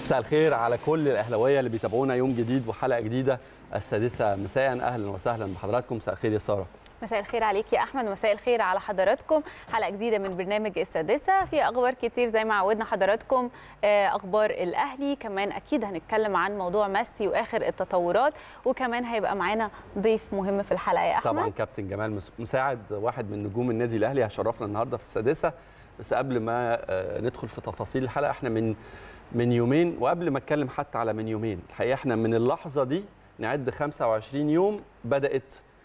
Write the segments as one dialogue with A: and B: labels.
A: مساء الخير على كل الاهلاويه اللي بيتابعونا يوم جديد وحلقه جديده السادسه مساء اهلا وسهلا بحضراتكم مساء الخير يا ساره
B: مساء الخير عليك يا احمد ومساء الخير على حضراتكم حلقه جديده من برنامج السادسه في اخبار كتير زي ما عودنا حضراتكم اخبار الاهلي كمان اكيد هنتكلم عن موضوع ميسي واخر التطورات وكمان هيبقى معانا ضيف مهم في الحلقه يا احمد
A: طبعا كابتن جمال مساعد واحد من نجوم النادي الاهلي هيشرفنا النهارده في السادسه بس قبل ما ندخل في تفاصيل الحلقه احنا من من يومين وقبل ما اتكلم حتى على من يومين الحقيقه احنا من اللحظه دي نعد 25 يوم بدات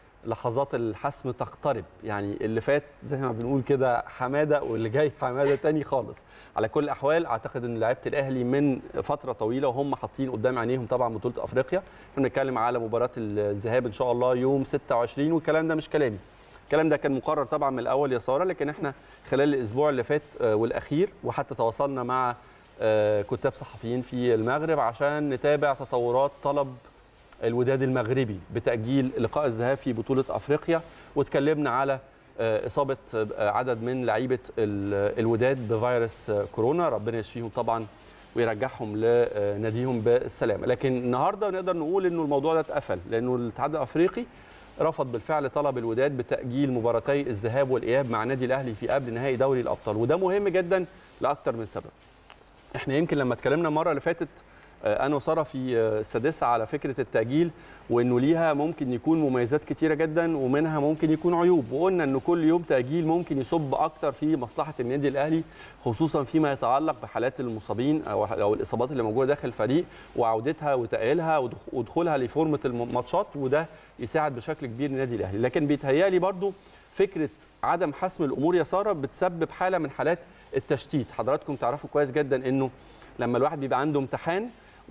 A: لحظات الحسم تقترب يعني اللي فات زي ما بنقول كده حماده واللي جاي حماده تاني خالص على كل الاحوال اعتقد ان لعيبه الاهلي من فتره طويله وهم حاطين قدام عينيهم طبعا بطوله افريقيا احنا بنتكلم على مباراه الذهاب ان شاء الله يوم 26 والكلام ده مش كلامي الكلام ده كان مقرر طبعا من الاول يا ساره لكن احنا خلال الاسبوع اللي فات والاخير وحتى تواصلنا مع كتاب صحفيين في المغرب عشان نتابع تطورات طلب الوداد المغربي بتاجيل لقاء الذهاب في بطوله افريقيا واتكلمنا على اصابه عدد من لعيبه الوداد بفيروس كورونا ربنا يشفيهم طبعا ويرجعهم لناديهم بالسلامه لكن النهارده نقدر نقول انه الموضوع ده اتقفل لانه الاتحاد الافريقي رفض بالفعل طلب الوداد بتاجيل مباراتي الذهاب والاياب مع نادي الاهلي في قبل نهائي دوري الابطال وده مهم جدا لاكثر من سبب احنا يمكن لما اتكلمنا المره اللي فاتت انا وساره في السادسه على فكره التاجيل وانه ليها ممكن يكون مميزات كتيره جدا ومنها ممكن يكون عيوب وقلنا ان كل يوم تاجيل ممكن يصب اكتر في مصلحه النادي الاهلي خصوصا فيما يتعلق بحالات المصابين او او الاصابات اللي موجوده داخل الفريق وعودتها وتاهيلها ودخولها لفورمه الماتشات وده يساعد بشكل كبير النادي الاهلي لكن بيتهيالي برضو فكره عدم حسم الامور يا ساره بتسبب حاله من حالات التشتيت حضراتكم تعرفوا كويس جدا انه لما الواحد بيبقى عنده امتحان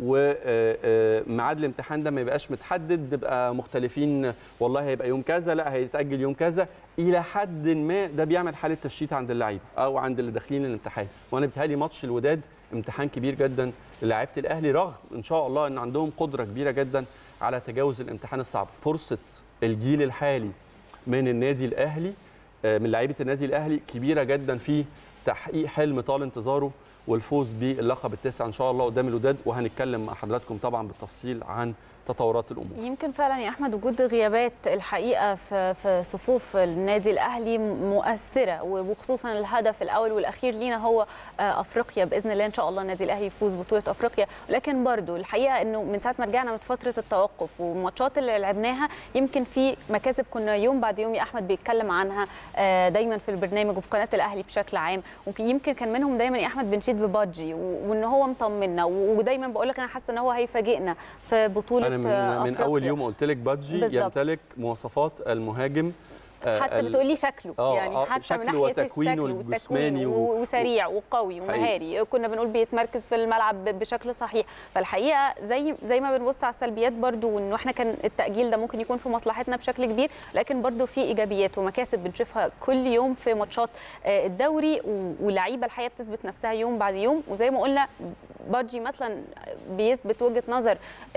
A: وميعاد الامتحان ده ما يبقاش متحدد نبقى مختلفين والله هيبقى يوم كذا لا هيتاجل يوم كذا الى حد ما ده بيعمل حاله تشتيت عند اللعيبه او عند اللي داخلين الامتحان وانا بيتهيألي ماتش الوداد امتحان كبير جدا للاعيبه الاهلي رغم ان شاء الله ان عندهم قدره كبيره جدا على تجاوز الامتحان الصعب فرصه الجيل الحالي من النادي الاهلي من لعيبه النادي الاهلي كبيره جدا في تحقيق حلم طال انتظاره والفوز باللقب التاسع ان شاء الله قدام الوداد وهنتكلم مع حضراتكم طبعا بالتفصيل عن تطورات الامور
B: يمكن فعلا يا احمد وجود غيابات الحقيقه في في صفوف النادي الاهلي مؤثره وخصوصا الهدف الاول والاخير لينا هو افريقيا باذن الله ان شاء الله النادي الاهلي يفوز بطوله افريقيا لكن برضو الحقيقه انه من ساعه ما رجعنا من فتره التوقف والماتشات اللي لعبناها يمكن في مكاسب كنا يوم بعد يوم يا احمد بيتكلم عنها دايما في البرنامج وفي قناه الاهلي بشكل عام ويمكن كان منهم دايما يا احمد بنشيد ببادجي وان هو مطمنا ودايما بقول لك انا حاسه ان هو هيفاجئنا في بطوله
A: أنا من, من اول يوم قلت لك بادجي بالزبط. يمتلك مواصفات المهاجم
B: حتى بتقولي شكله يعني حتى من ناحيه الشكل والتكوين و... وسريع وقوي ومهاري كنا بنقول بيتمركز في الملعب بشكل صحيح فالحقيقه زي زي ما بنبص على السلبيات برضو وانه احنا كان التاجيل ده ممكن يكون في مصلحتنا بشكل كبير لكن برضو في ايجابيات ومكاسب بنشوفها كل يوم في ماتشات الدوري ولعيبه الحقيقه بتثبت نفسها يوم بعد يوم وزي ما قلنا بادجي مثلا بيثبت وجهه نظر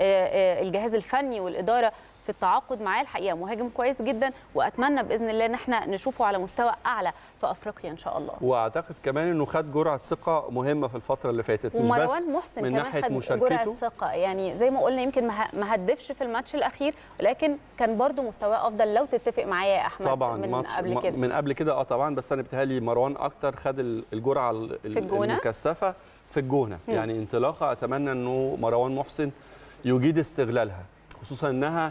B: الجهاز الفني والاداره في التعاقد معاه الحقيقه مهاجم كويس جدا واتمنى باذن الله ان احنا نشوفه على مستوى اعلى في افريقيا ان شاء الله
A: واعتقد كمان انه خد جرعه ثقه مهمه في الفتره اللي فاتت
B: مش بس محسن من ناحيه مشاركته جرعه ثقه يعني زي ما قلنا يمكن ما هدفش في الماتش الاخير ولكن كان برده مستواه افضل لو تتفق معايا يا احمد
A: طبعا
B: من
A: ماتش
B: قبل كده
A: من قبل كده اه طبعا بس انا بيتهيألي مروان اكتر خد الجرعه المكثفه في الجونه م. يعني انطلاقه اتمنى انه مروان محسن يجيد استغلالها خصوصا انها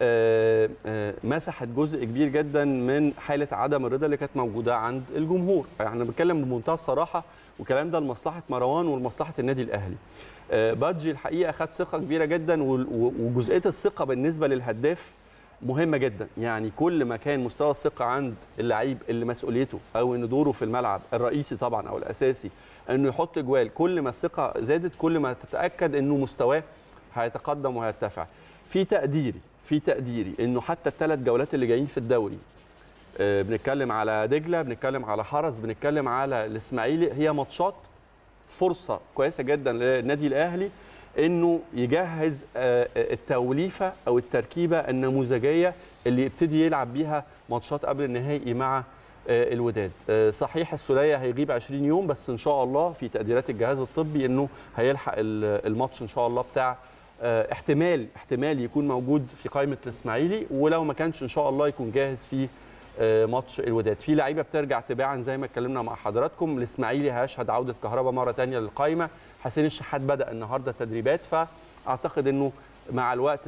A: مسحت جزء كبير جدا من حاله عدم الرضا اللي كانت موجوده عند الجمهور احنا يعني بنتكلم بمنتهى الصراحه والكلام ده لمصلحه مروان ولمصلحه النادي الاهلي بادجي الحقيقه خد ثقه كبيره جدا وجزئيه الثقه بالنسبه للهداف مهمه جدا يعني كل ما كان مستوى الثقه عند اللعيب اللي مسؤوليته او ان دوره في الملعب الرئيسي طبعا او الاساسي انه يحط جوال كل ما الثقه زادت كل ما تتاكد انه مستواه هيتقدم وهيرتفع في تقديري في تقديري انه حتى الثلاث جولات اللي جايين في الدوري آه بنتكلم على دجله بنتكلم على حرس بنتكلم على الاسماعيلي هي ماتشات فرصه كويسه جدا للنادي الاهلي انه يجهز آه التوليفه او التركيبه النموذجيه اللي يبتدي يلعب بيها ماتشات قبل النهائي مع الوداد صحيح السوليه هيغيب 20 يوم بس ان شاء الله في تقديرات الجهاز الطبي انه هيلحق الماتش ان شاء الله بتاع احتمال احتمال يكون موجود في قائمه الاسماعيلي ولو ما كانش ان شاء الله يكون جاهز في ماتش الوداد في لعيبه بترجع تباعا زي ما اتكلمنا مع حضراتكم الاسماعيلي هيشهد عوده كهربا مره ثانيه للقائمه حسين الشحات بدا النهارده تدريبات فاعتقد انه مع الوقت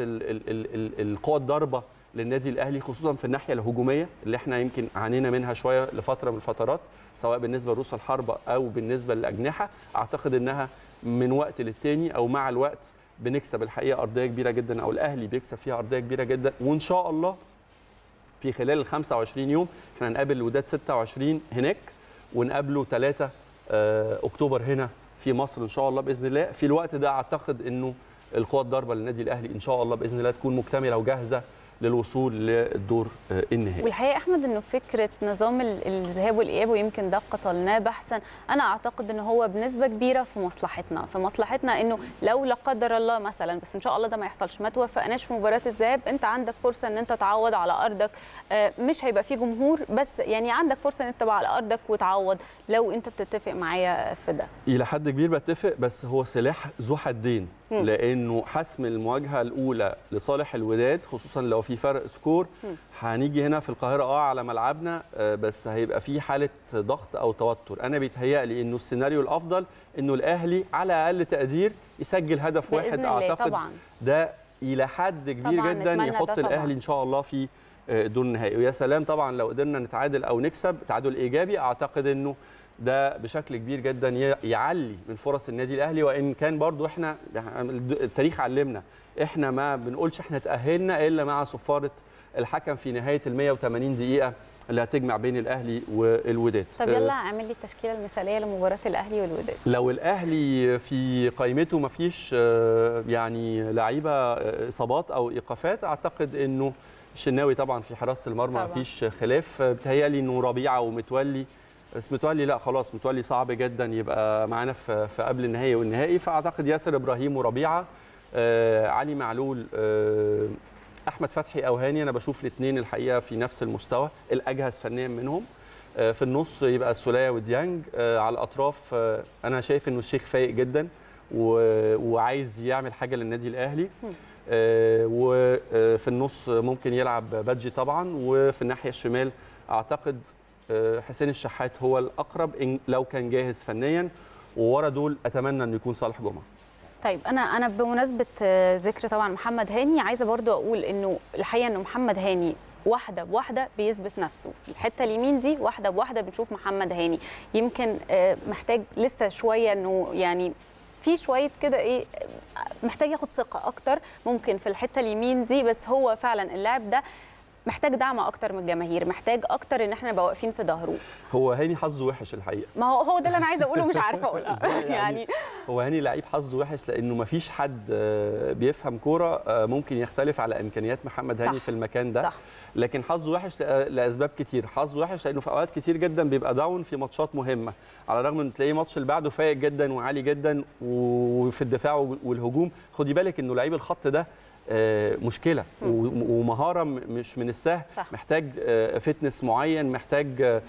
A: القوى الضربه للنادي الاهلي خصوصا في الناحيه الهجوميه اللي احنا يمكن عانينا منها شويه لفتره من الفترات سواء بالنسبه لرؤوس الحربه او بالنسبه للاجنحه اعتقد انها من وقت للتاني او مع الوقت بنكسب الحقيقه ارضيه كبيره جدا او الاهلي بيكسب فيها ارضيه كبيره جدا وان شاء الله في خلال ال 25 يوم احنا هنقابل الوداد 26 هناك ونقابله 3 اكتوبر هنا في مصر ان شاء الله باذن الله في الوقت ده اعتقد انه القوى الضاربه للنادي الاهلي ان شاء الله باذن الله تكون مكتمله وجاهزه للوصول للدور النهائي
B: والحقيقه احمد انه فكره نظام الذهاب والاياب ويمكن ده قتلناه بحثا انا اعتقد ان هو بنسبه كبيره في مصلحتنا في مصلحتنا انه لو لا قدر الله مثلا بس ان شاء الله ده ما يحصلش ما توفقناش في مباراه الذهاب انت عندك فرصه ان انت تعوض على ارضك مش هيبقى فيه جمهور بس يعني عندك فرصه ان انت تبقى على ارضك وتعوض لو انت بتتفق معايا في ده
A: الى حد كبير بتفق بس هو سلاح ذو حدين لانه حسم المواجهه الاولى لصالح الوداد خصوصا لو في فرق سكور هنيجي هنا في القاهره اه على ملعبنا بس هيبقى في حاله ضغط او توتر انا بيتهيألي انه السيناريو الافضل انه الاهلي على اقل تقدير يسجل هدف واحد اعتقد
B: طبعا.
A: ده الى حد كبير جدا يحط الاهلي ان شاء الله في الدور النهائي ويا سلام طبعا لو قدرنا نتعادل او نكسب تعادل ايجابي اعتقد انه ده بشكل كبير جدا يعلي من فرص النادي الاهلي وان كان برضو احنا التاريخ علمنا احنا ما بنقولش احنا تاهلنا الا مع صفاره الحكم في نهايه ال 180 دقيقه اللي هتجمع بين الاهلي والوداد
B: طب يلا اعمل لي التشكيله المثاليه لمباراه الاهلي والوداد
A: لو الاهلي في قائمته ما فيش يعني لعيبه اصابات او ايقافات اعتقد انه الشناوي طبعا في حراسه المرمى ما فيش خلاف بتهيألي انه ربيعه ومتولي بس متولي لا خلاص متولي صعب جدا يبقى معانا في, في قبل النهائي والنهائي فاعتقد ياسر ابراهيم وربيعه آه علي معلول آه احمد فتحي او هاني انا بشوف الاثنين الحقيقه في نفس المستوى الاجهز فنيا منهم آه في النص يبقى السوليه وديانج آه على الاطراف آه انا شايف انه الشيخ فايق جدا وعايز يعمل حاجه للنادي الاهلي آه وفي النص ممكن يلعب بادجي طبعا وفي الناحيه الشمال اعتقد حسين الشحات هو الاقرب إن لو كان جاهز فنيا وورا دول اتمنى انه يكون صالح جمعه
B: طيب انا انا بمناسبه ذكر طبعا محمد هاني عايزه برضو اقول انه الحقيقه انه محمد هاني واحده بواحده بيثبت نفسه في الحته اليمين دي واحده بواحده بنشوف محمد هاني يمكن محتاج لسه شويه انه يعني في شويه كده ايه محتاج ياخد ثقه اكتر ممكن في الحته اليمين دي بس هو فعلا اللاعب ده محتاج دعم اكتر من الجماهير محتاج اكتر ان احنا نبقى واقفين في ظهره
A: هو هاني حظه وحش الحقيقه
B: ما هو هو ده اللي انا عايزه اقوله مش عارفه اقولها يعني
A: هو هاني لعيب حظه وحش لانه ما فيش حد بيفهم كوره ممكن يختلف على امكانيات محمد هاني
B: صح.
A: في المكان ده
B: صح.
A: لكن حظه وحش لاسباب كتير حظه وحش لانه في اوقات كتير جدا بيبقى داون في ماتشات مهمه على الرغم ان تلاقيه ماتش اللي بعده فايق جدا وعالي جدا وفي الدفاع والهجوم خدي بالك انه لعيب الخط ده مشكله ومهاره مش من السهل
B: صح.
A: محتاج فتنس معين محتاج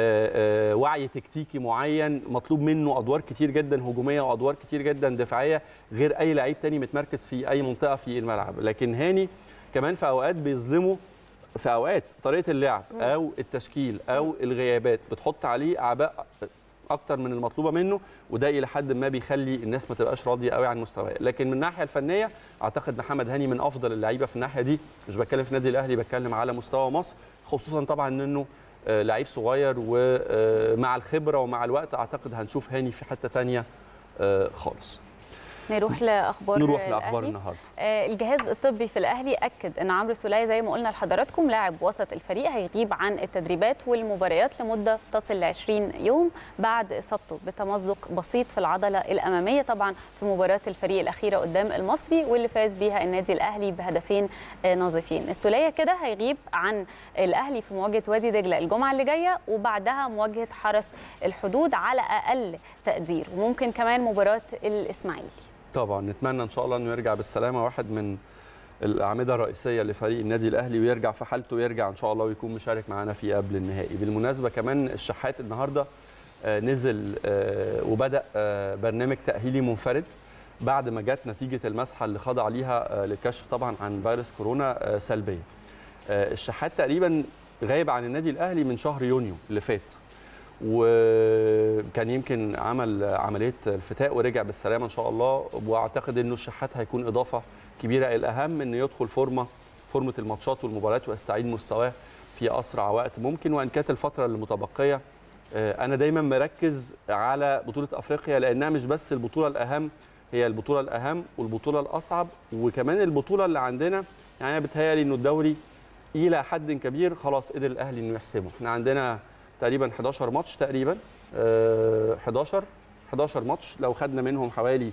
A: وعي تكتيكي معين مطلوب منه ادوار كتير جدا هجوميه وادوار كتير جدا دفاعيه غير اي لعيب تاني متمركز في اي منطقه في الملعب لكن هاني كمان في اوقات بيظلمه في اوقات طريقه اللعب او التشكيل او الغيابات بتحط عليه اعباء اكتر من المطلوبه منه وده الى حد ما بيخلي الناس ما تبقاش راضيه قوي عن مستواه لكن من الناحيه الفنيه اعتقد محمد هاني من افضل اللعيبه في الناحيه دي مش بتكلم في النادي الاهلي بتكلم على مستوى مصر خصوصا طبعا انه لعيب صغير ومع الخبره ومع الوقت اعتقد هنشوف هاني في حته ثانيه خالص
B: نروح لاخبار
A: نروح لاخبار النهارده
B: آه الجهاز الطبي في الاهلي اكد ان عمرو سوليه زي ما قلنا لحضراتكم لاعب وسط الفريق هيغيب عن التدريبات والمباريات لمده تصل ل 20 يوم بعد اصابته بتمزق بسيط في العضله الاماميه طبعا في مباراه الفريق الاخيره قدام المصري واللي فاز بيها النادي الاهلي بهدفين آه نظيفين السوليه كده هيغيب عن الاهلي في مواجهه وادي دجله الجمعه اللي جايه وبعدها مواجهه حرس الحدود على اقل تقدير وممكن كمان مباراه الاسماعيلي
A: طبعا نتمنى ان شاء الله انه يرجع بالسلامه واحد من الاعمده الرئيسيه لفريق النادي الاهلي ويرجع في حالته ويرجع ان شاء الله ويكون مشارك معانا في قبل النهائي بالمناسبه كمان الشحات النهارده نزل وبدا برنامج تاهيلي منفرد بعد ما جت نتيجه المسحه اللي خضع ليها للكشف طبعا عن فيروس كورونا سلبيه الشحات تقريبا غايب عن النادي الاهلي من شهر يونيو اللي فات وكان يمكن عمل عمليه الفتاء ورجع بالسلامه ان شاء الله واعتقد انه الشحات هيكون اضافه كبيره الاهم انه يدخل فورمه فورمه الماتشات والمباريات ويستعيد مستواه في اسرع وقت ممكن وان كانت الفتره المتبقيه انا دايما مركز على بطوله افريقيا لانها مش بس البطوله الاهم هي البطوله الاهم والبطوله الاصعب وكمان البطوله اللي عندنا يعني انا بتهيالي انه الدوري الى حد كبير خلاص قدر الاهلي انه يحسمه احنا عندنا تقريبا 11 ماتش تقريبا 11 11 ماتش لو خدنا منهم حوالي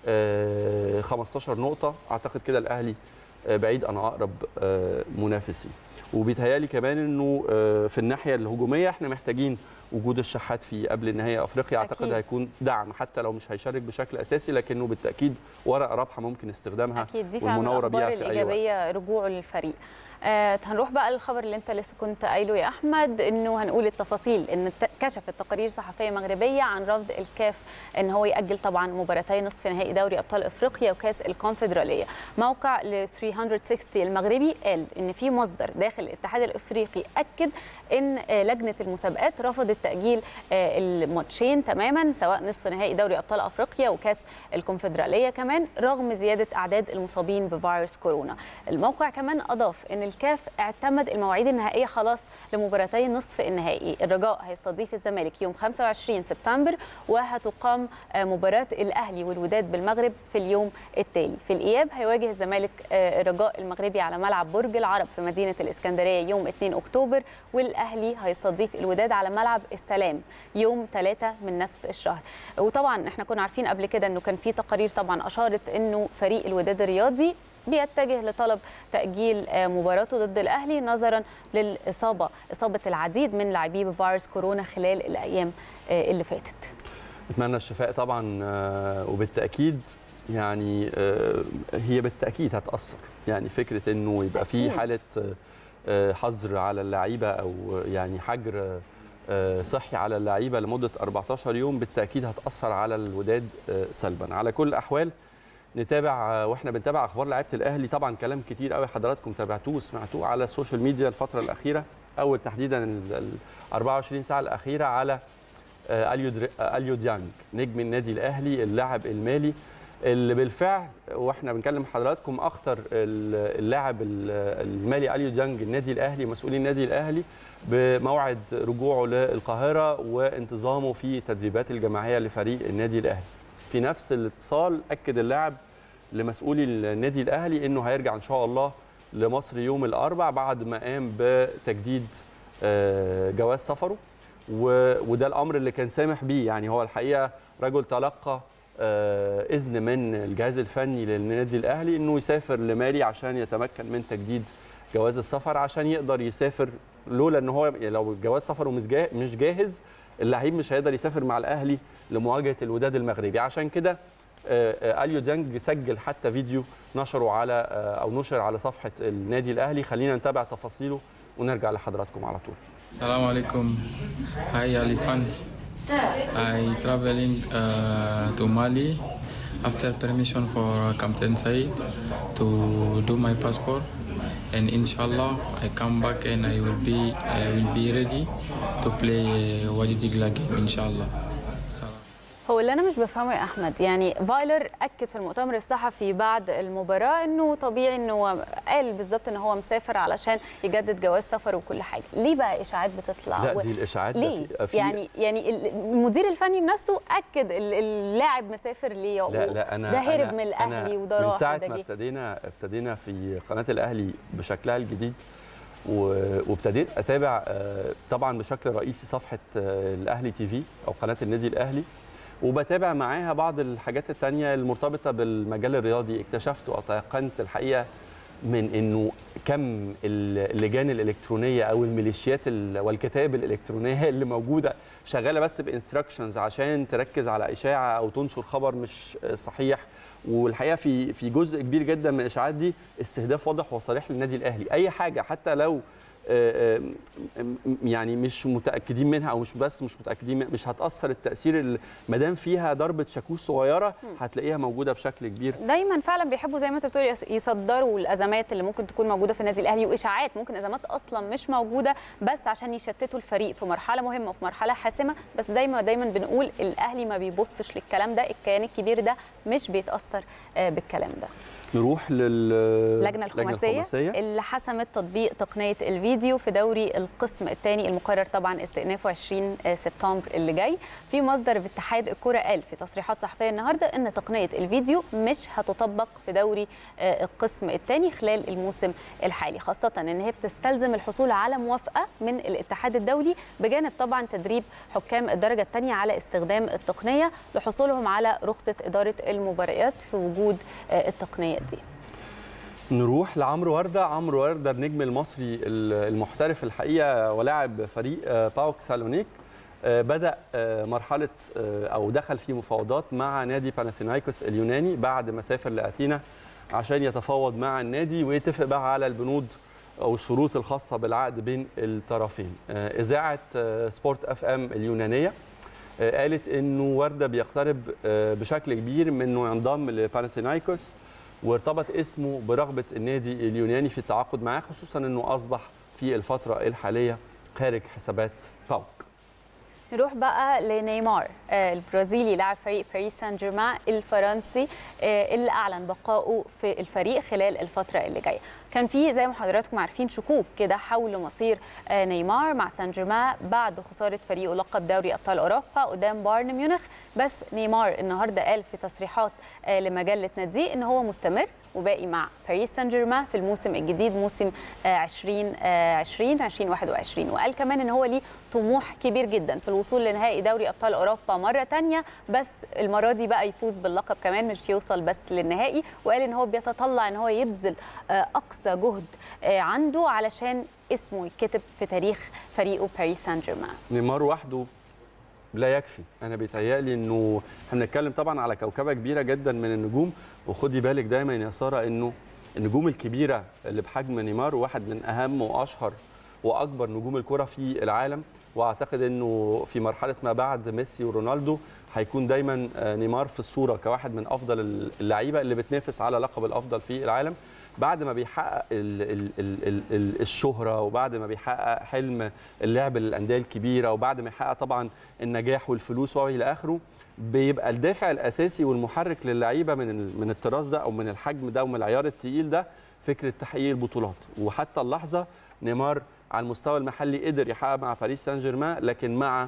A: 15 نقطه اعتقد كده الاهلي بعيد عن اقرب منافسي وبيتهيالي كمان انه في الناحيه الهجوميه احنا محتاجين وجود الشحات في قبل نهائي افريقيا اعتقد أكيد. هيكون دعم حتى لو مش هيشارك بشكل اساسي لكنه بالتاكيد ورقه رابحه ممكن استخدامها
B: أكيد دي والمناوره بيها في الايجابيه أي رجوعه للفريق آه هنروح بقى للخبر اللي انت لسه كنت قايله يا احمد انه هنقول التفاصيل ان كشفت تقارير صحفيه مغربيه عن رفض الكاف ان هو ياجل طبعا مباراتي نصف نهائي دوري ابطال افريقيا وكاس الكونفدراليه موقع ل 360 المغربي قال ان في مصدر داخل الاتحاد الافريقي اكد ان لجنه المسابقات رفضت تاجيل الماتشين تماما سواء نصف نهائي دوري ابطال افريقيا وكاس الكونفدراليه كمان رغم زياده اعداد المصابين بفيروس كورونا الموقع كمان اضاف ان الكاف اعتمد المواعيد النهائيه خلاص لمباراتي نصف النهائي الرجاء هيستضيف الزمالك يوم 25 سبتمبر وهتقام مباراه الاهلي والوداد بالمغرب في اليوم التالي في الاياب هيواجه الزمالك الرجاء المغربي على ملعب برج العرب في مدينه الاسكندريه يوم 2 اكتوبر والاهلي هيستضيف الوداد على ملعب السلام يوم 3 من نفس الشهر وطبعا احنا كنا عارفين قبل كده انه كان في تقارير طبعا اشارت انه فريق الوداد الرياضي بيتجه لطلب تاجيل مباراته ضد الاهلي نظرا للاصابه اصابه العديد من لاعبي بفيروس كورونا خلال الايام اللي فاتت
A: اتمنى الشفاء طبعا وبالتاكيد يعني هي بالتاكيد هتاثر يعني فكره انه يبقى في حاله حظر على اللعيبه او يعني حجر صحي على اللعيبه لمده 14 يوم بالتاكيد هتاثر على الوداد سلبا على كل الاحوال نتابع واحنا بنتابع اخبار لعيبه الاهلي طبعا كلام كتير قوي حضراتكم تابعتوه وسمعتوه على السوشيال ميديا الفتره الاخيره اول تحديدا ال 24 ساعه الاخيره على اليو اليو ديانج نجم النادي الاهلي اللاعب المالي اللي بالفعل واحنا بنكلم حضراتكم اخطر اللاعب المالي اليو ديانج النادي الاهلي مسؤولي النادي الاهلي بموعد رجوعه للقاهره وانتظامه في تدريبات الجماعيه لفريق النادي الاهلي في نفس الاتصال اكد اللاعب لمسؤولي النادي الاهلي انه هيرجع ان شاء الله لمصر يوم الاربع بعد ما قام بتجديد جواز سفره وده الامر اللي كان سامح بيه يعني هو الحقيقه رجل تلقى اذن من الجهاز الفني للنادي الاهلي انه يسافر لمالي عشان يتمكن من تجديد جواز السفر عشان يقدر يسافر لولا ان هو لو جواز سفره مش جاهز اللعيب مش هيقدر يسافر مع الاهلي لمواجهه الوداد المغربي عشان كده اليو ديانج سجل حتى فيديو نشره على او نشر على صفحه النادي الاهلي خلينا نتابع تفاصيله ونرجع لحضراتكم على طول
C: السلام عليكم هاي Ali fans I traveling uh, to Mali after permission for Captain Said to do my passport and inshallah I come back and I will be I will be ready to play Wadi Digla game inshallah.
B: هو اللي انا مش بفهمه يا احمد يعني فايلر اكد في المؤتمر الصحفي بعد المباراه انه طبيعي انه قال بالظبط ان هو مسافر علشان يجدد جواز سفر وكل حاجه ليه بقى اشاعات بتطلع
A: لا دي الاشاعات
B: ليه في يعني يعني المدير الفني بنفسه اكد اللاعب مسافر ليه
A: لا لا انا
B: ده هرب
A: أنا
B: من الاهلي وده راح
A: من ساعه ما ابتدينا ابتدينا في قناه الاهلي بشكلها الجديد وابتديت اتابع طبعا بشكل رئيسي صفحه الاهلي تي في او قناه النادي الاهلي وبتابع معاها بعض الحاجات التانية المرتبطة بالمجال الرياضي اكتشفت وتيقنت الحقيقة من انه كم اللجان الالكترونيه او الميليشيات والكتائب الالكترونيه اللي موجوده شغاله بس بانستراكشنز عشان تركز على اشاعه او تنشر خبر مش صحيح والحقيقه في في جزء كبير جدا من الاشاعات دي استهداف واضح وصريح للنادي الاهلي اي حاجه حتى لو يعني مش متاكدين منها او مش بس مش متاكدين منها مش هتاثر التاثير ما دام فيها ضربه شاكوش صغيره هتلاقيها موجوده بشكل كبير
B: دايما فعلا بيحبوا زي ما انت بتقول يصدروا الازمات اللي ممكن تكون موجوده في النادي الاهلي واشاعات ممكن ازمات اصلا مش موجوده بس عشان يشتتوا الفريق في مرحله مهمه وفي مرحله حاسمه بس دايما دايما بنقول الاهلي ما بيبصش للكلام ده الكيان الكبير ده مش بيتاثر بالكلام ده
A: نروح للجنه
B: الخماسية, الخماسية اللي حسمت تطبيق تقنيه الفيديو في دوري القسم الثاني المقرر طبعا استئنافه 20 سبتمبر اللي جاي في مصدر في اتحاد الكره قال في تصريحات صحفيه النهارده ان تقنيه الفيديو مش هتطبق في دوري القسم الثاني خلال الموسم الحالي خاصه ان هي بتستلزم الحصول على موافقه من الاتحاد الدولي بجانب طبعا تدريب حكام الدرجه الثانيه على استخدام التقنيه لحصولهم على رخصه اداره المباريات في وجود التقنيه دي
A: نروح لعمرو ورده عمرو ورده النجم المصري المحترف الحقيقه ولاعب فريق باوك سالونيك بدا مرحله او دخل في مفاوضات مع نادي باناثينايكوس اليوناني بعد ما سافر لاثينا عشان يتفاوض مع النادي ويتفق بقى على البنود او الشروط الخاصه بالعقد بين الطرفين اذاعه سبورت اف ام اليونانيه قالت انه ورده بيقترب بشكل كبير من انه ينضم لباناثينايكوس وارتبط اسمه برغبه النادي اليوناني في التعاقد معاه خصوصا انه اصبح في الفتره الحاليه خارج حسابات باوك
B: نروح بقى لنيمار البرازيلي لاعب فريق باريس سان جيرمان الفرنسي اللي اعلن بقائه في الفريق خلال الفتره اللي جايه كان في زي ما حضراتكم عارفين شكوك كده حول مصير نيمار مع سان جيرمان بعد خساره فريقه لقب دوري ابطال اوروبا قدام بايرن ميونخ بس نيمار النهارده قال في تصريحات لمجله نادي ان هو مستمر وباقي مع باريس سان جيرمان في الموسم الجديد موسم 2020 2021 وقال كمان ان هو ليه طموح كبير جدا في الوصول لنهائي دوري ابطال اوروبا مره ثانيه بس المره دي بقى يفوز باللقب كمان مش يوصل بس للنهائي وقال ان هو بيتطلع ان هو يبذل اقصى جهد عنده علشان اسمه يتكتب في تاريخ فريقه باريس سان جيرمان
A: نيمار وحده لا يكفي انا بيتهيألي انه احنا بنتكلم طبعا على كوكبه كبيره جدا من النجوم وخدي بالك دايما يا ساره انه النجوم الكبيره اللي بحجم نيمار واحد من اهم واشهر واكبر نجوم الكره في العالم واعتقد انه في مرحله ما بعد ميسي ورونالدو هيكون دايما نيمار في الصوره كواحد من افضل اللعيبه اللي بتنافس على لقب الافضل في العالم بعد ما بيحقق ال ال ال ال الشهره وبعد ما بيحقق حلم اللعب للانديه الكبيره وبعد ما يحقق طبعا النجاح والفلوس والى اخره بيبقى الدافع الاساسي والمحرك للعيبه من من الطراز ده او من الحجم ده ومن العيار الثقيل ده فكره تحقيق البطولات وحتى اللحظه نيمار على المستوى المحلي قدر يحقق مع باريس سان جيرمان لكن مع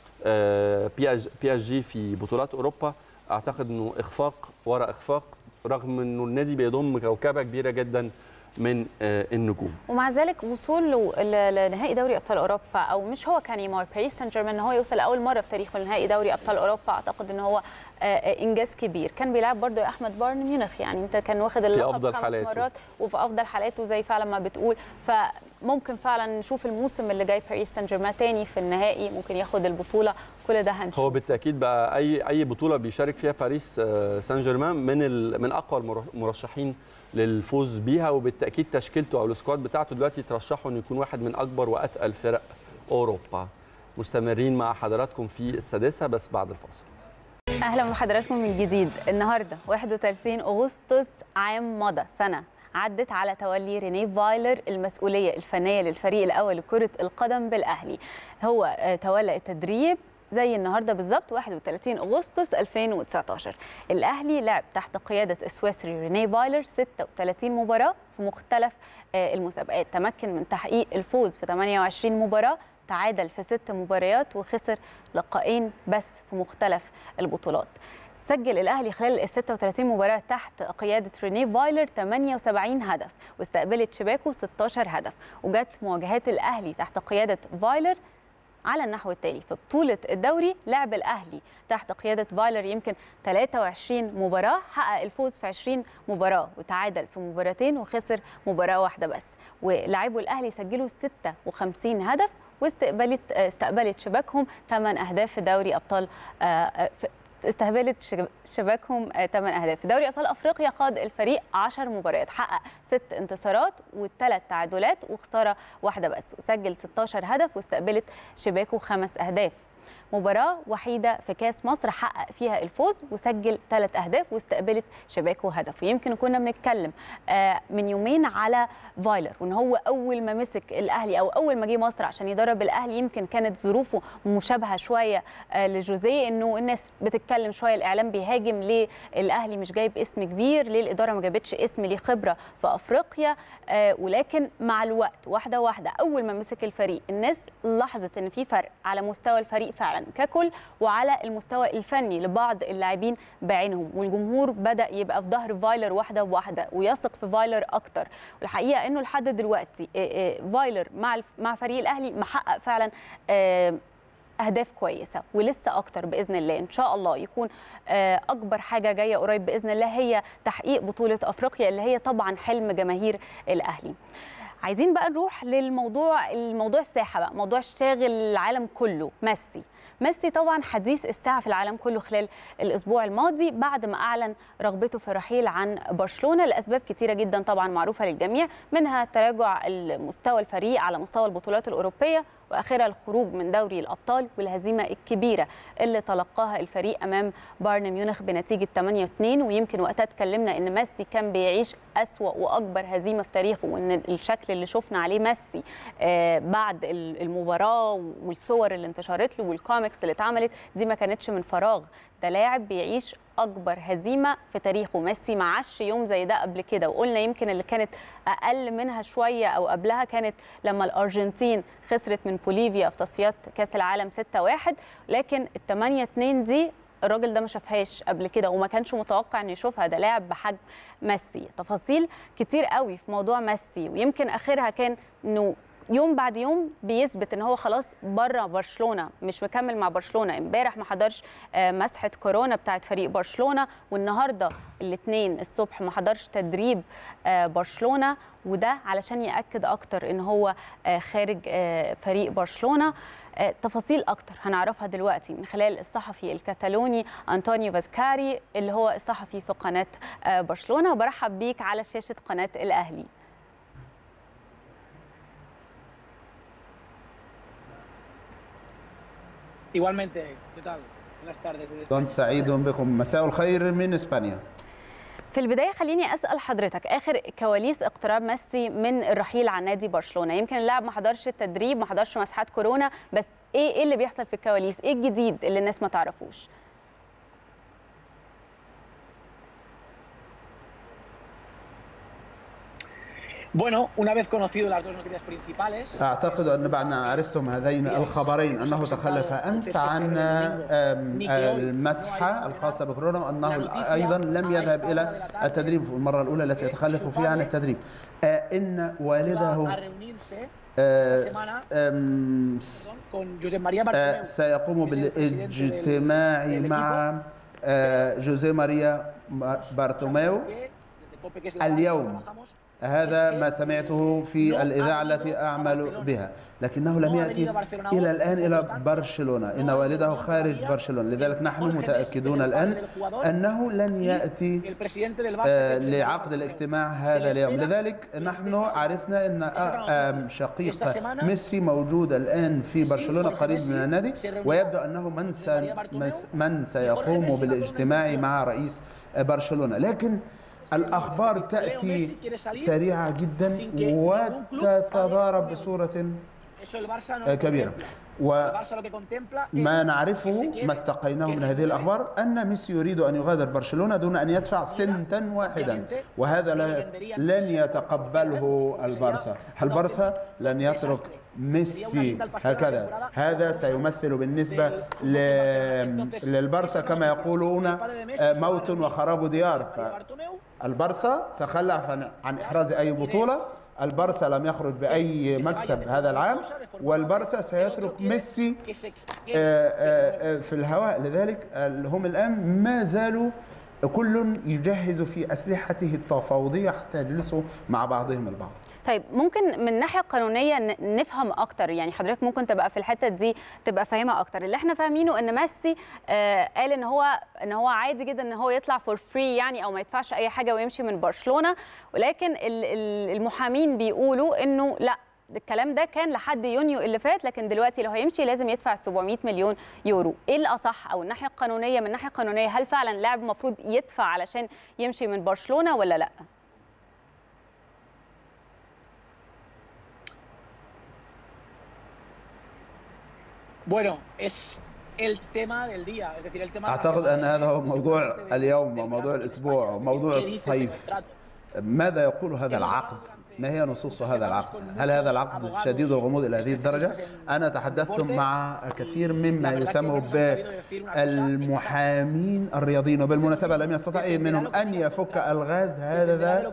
A: بي اس جي في بطولات اوروبا اعتقد انه اخفاق وراء اخفاق رغم انه النادي بيضم كوكبه كبيره جدا من النجوم
B: ومع ذلك وصوله لنهائي دوري ابطال اوروبا او مش هو كان نيمار باريس سان جيرمان ان هو يوصل لاول مره في تاريخه لنهائي دوري ابطال اوروبا اعتقد ان هو انجاز كبير كان بيلعب برضه يا احمد بايرن ميونخ يعني انت كان واخد اللقب خمس حالاته. مرات وفي افضل حالاته زي فعلا ما بتقول فممكن فعلا نشوف الموسم اللي جاي باريس سان جيرمان تاني في النهائي ممكن ياخد البطوله كل ده هنشوف
A: هو بالتاكيد بقى اي اي بطوله بيشارك فيها باريس سان جيرمان من من اقوى المرشحين للفوز بيها وبالتاكيد تشكيلته او السكواد بتاعته دلوقتي ترشحه انه يكون واحد من اكبر واتقل فرق اوروبا مستمرين مع حضراتكم في السادسه بس بعد الفاصل
B: اهلا بحضراتكم من جديد النهارده 31 اغسطس عام مضى سنه عدت على تولي ريني فايلر المسؤوليه الفنيه للفريق الاول لكره القدم بالاهلي هو تولى التدريب زي النهارده بالظبط 31 اغسطس 2019 الاهلي لعب تحت قياده السويسري ريني فايلر 36 مباراه في مختلف المسابقات تمكن من تحقيق الفوز في 28 مباراه تعادل في ست مباريات وخسر لقاءين بس في مختلف البطولات سجل الاهلي خلال ال 36 مباراه تحت قياده ريني فايلر 78 هدف واستقبلت شباكه 16 هدف وجت مواجهات الاهلي تحت قياده فايلر على النحو التالي في بطولة الدوري لعب الأهلي تحت قيادة فايلر يمكن 23 مباراة حقق الفوز في 20 مباراة وتعادل في مباراتين وخسر مباراة واحدة بس ولاعبو الاهلي سجلوا 56 هدف واستقبلت استقبلت شباكهم 8 اهداف في دوري ابطال استهبلت شباكهم 8 اهداف في دوري ابطال افريقيا قاد الفريق 10 مباريات حقق 6 انتصارات وثلاث تعادلات وخساره واحده بس وسجل 16 هدف واستقبلت شباكه خمس اهداف مباراه وحيده في كاس مصر حقق فيها الفوز وسجل ثلاث اهداف واستقبلت شباكه هدف ويمكن كنا بنتكلم من يومين على فايلر وان هو اول ما مسك الاهلي او اول ما جه مصر عشان يدرب الاهلي يمكن كانت ظروفه مشابهه شويه لجوزيه انه الناس بتتكلم شويه الاعلام بيهاجم ليه الاهلي مش جايب اسم كبير ليه الاداره ما جابتش اسم ليه خبره في افريقيا ولكن مع الوقت واحده واحده اول ما مسك الفريق الناس لاحظت ان في فرق على مستوى الفريق فعلا ككل وعلى المستوى الفني لبعض اللاعبين بعينهم والجمهور بدا يبقى في ظهر فايلر واحده بواحده ويثق في فايلر اكتر والحقيقه انه لحد دلوقتي فايلر مع مع فريق الاهلي محقق فعلا اهداف كويسه ولسه اكتر باذن الله ان شاء الله يكون اكبر حاجه جايه قريب باذن الله هي تحقيق بطوله افريقيا اللي هي طبعا حلم جماهير الاهلي عايزين بقى نروح للموضوع الموضوع الساحه بقى موضوع شاغل العالم كله ميسي ميسي طبعا حديث الساعه في العالم كله خلال الاسبوع الماضي بعد ما اعلن رغبته في الرحيل عن برشلونه لاسباب كثيره جدا طبعا معروفه للجميع منها تراجع مستوى الفريق على مستوى البطولات الاوروبيه واخرها الخروج من دوري الابطال والهزيمه الكبيره اللي تلقاها الفريق امام بايرن ميونخ بنتيجه 8 2 ويمكن وقتها اتكلمنا ان ميسي كان بيعيش اسوا واكبر هزيمه في تاريخه وان الشكل اللي شفنا عليه ميسي بعد المباراه والصور اللي انتشرت له والكوميكس اللي اتعملت دي ما كانتش من فراغ ده لاعب بيعيش اكبر هزيمه في تاريخه ميسي ما عاش يوم زي ده قبل كده وقلنا يمكن اللي كانت اقل منها شويه او قبلها كانت لما الارجنتين خسرت من بوليفيا في تصفيات كاس العالم 6-1 لكن ال 8 2 دي الراجل ده ما شافهاش قبل كده وما كانش متوقع انه يشوفها ده لاعب بحجم ميسي تفاصيل كتير قوي في موضوع ميسي ويمكن اخرها كان انه يوم بعد يوم بيثبت ان هو خلاص بره برشلونه مش مكمل مع برشلونه امبارح ما حضرش مسحه كورونا بتاعت فريق برشلونه والنهارده الاثنين الصبح ما حضرش تدريب برشلونه وده علشان ياكد اكتر ان هو خارج فريق برشلونه تفاصيل اكتر هنعرفها دلوقتي من خلال الصحفي الكتالوني انطونيو فاسكاري اللي هو الصحفي في قناه برشلونه وبرحب بيك على شاشه قناه الاهلي
D: Igualmente, ¿qué tal? Buenas tardes.
E: كنت سعيد بكم مساء الخير من اسبانيا
B: في البدايه خليني اسال حضرتك اخر كواليس اقتراب ميسي من الرحيل عن نادي برشلونه يمكن اللاعب ما حضرش التدريب ما حضرش مسحات كورونا بس ايه ايه اللي بيحصل في الكواليس ايه الجديد اللي الناس ما تعرفوش
D: Bueno, una vez conocido las dos noticias principales
E: أعتقد أن بعد أن عرفتم هذين الخبرين أنه تخلف أمس عن المسحة الخاصة بكورونا وأنه أيضا لم يذهب إلى التدريب في المرة الأولى التي يتخلف فيها عن التدريب إن والده سيقوم بالاجتماع مع جوزيه ماريا بارتوميو اليوم هذا ما سمعته في الإذاعة التي أعمل بها لكنه لم يأتي إلى الآن إلى برشلونة إن والده خارج برشلونة لذلك نحن متأكدون الآن أنه لن يأتي لعقد الاجتماع هذا اليوم لذلك نحن عرفنا أن شقيق ميسي موجود الآن في برشلونة قريب من النادي ويبدو أنه من, من سيقوم بالاجتماع مع رئيس برشلونة لكن الأخبار تأتي سريعة جدا وتتضارب بصورة كبيرة وما نعرفه ما استقيناه من هذه الأخبار أن ميسي يريد أن يغادر برشلونة دون أن يدفع سنتا واحدا وهذا لن يتقبله البارسا البارسا لن يترك ميسي هكذا هذا سيمثل بالنسبة للبارسا كما يقولون موت وخراب ديار فالبارسا تخلى عن إحراز أي بطولة البارسا لم يخرج بأي مكسب هذا العام والبارسا سيترك ميسي في الهواء لذلك هم الآن ما زالوا كل يجهز في أسلحته التفاوضية حتى يجلسوا مع بعضهم البعض
B: طيب ممكن من الناحيه القانونيه نفهم اكتر يعني حضرتك ممكن تبقى في الحته دي تبقى فاهمها اكتر اللي احنا فاهمينه ان ميسي آه قال ان هو ان هو عادي جدا ان هو يطلع فور فري يعني او ما يدفعش اي حاجه ويمشي من برشلونه ولكن المحامين بيقولوا انه لا الكلام ده كان لحد يونيو اللي فات لكن دلوقتي لو هيمشي لازم يدفع 700 مليون يورو ايه الاصح او الناحيه القانونيه من الناحيه القانونيه هل فعلا لاعب المفروض يدفع علشان يمشي من برشلونه ولا لا
D: Bueno, es el tema del día, es decir, el tema
E: أعتقد أن هذا هو موضوع اليوم وموضوع الأسبوع وموضوع الصيف ماذا يقول هذا العقد؟ ما هي نصوص هذا العقد؟ هل هذا العقد شديد الغموض إلى هذه الدرجة؟ أنا تحدثت مع كثير مما يسمى بالمحامين الرياضيين وبالمناسبة لم يستطع أي منهم أن يفك الغاز هذا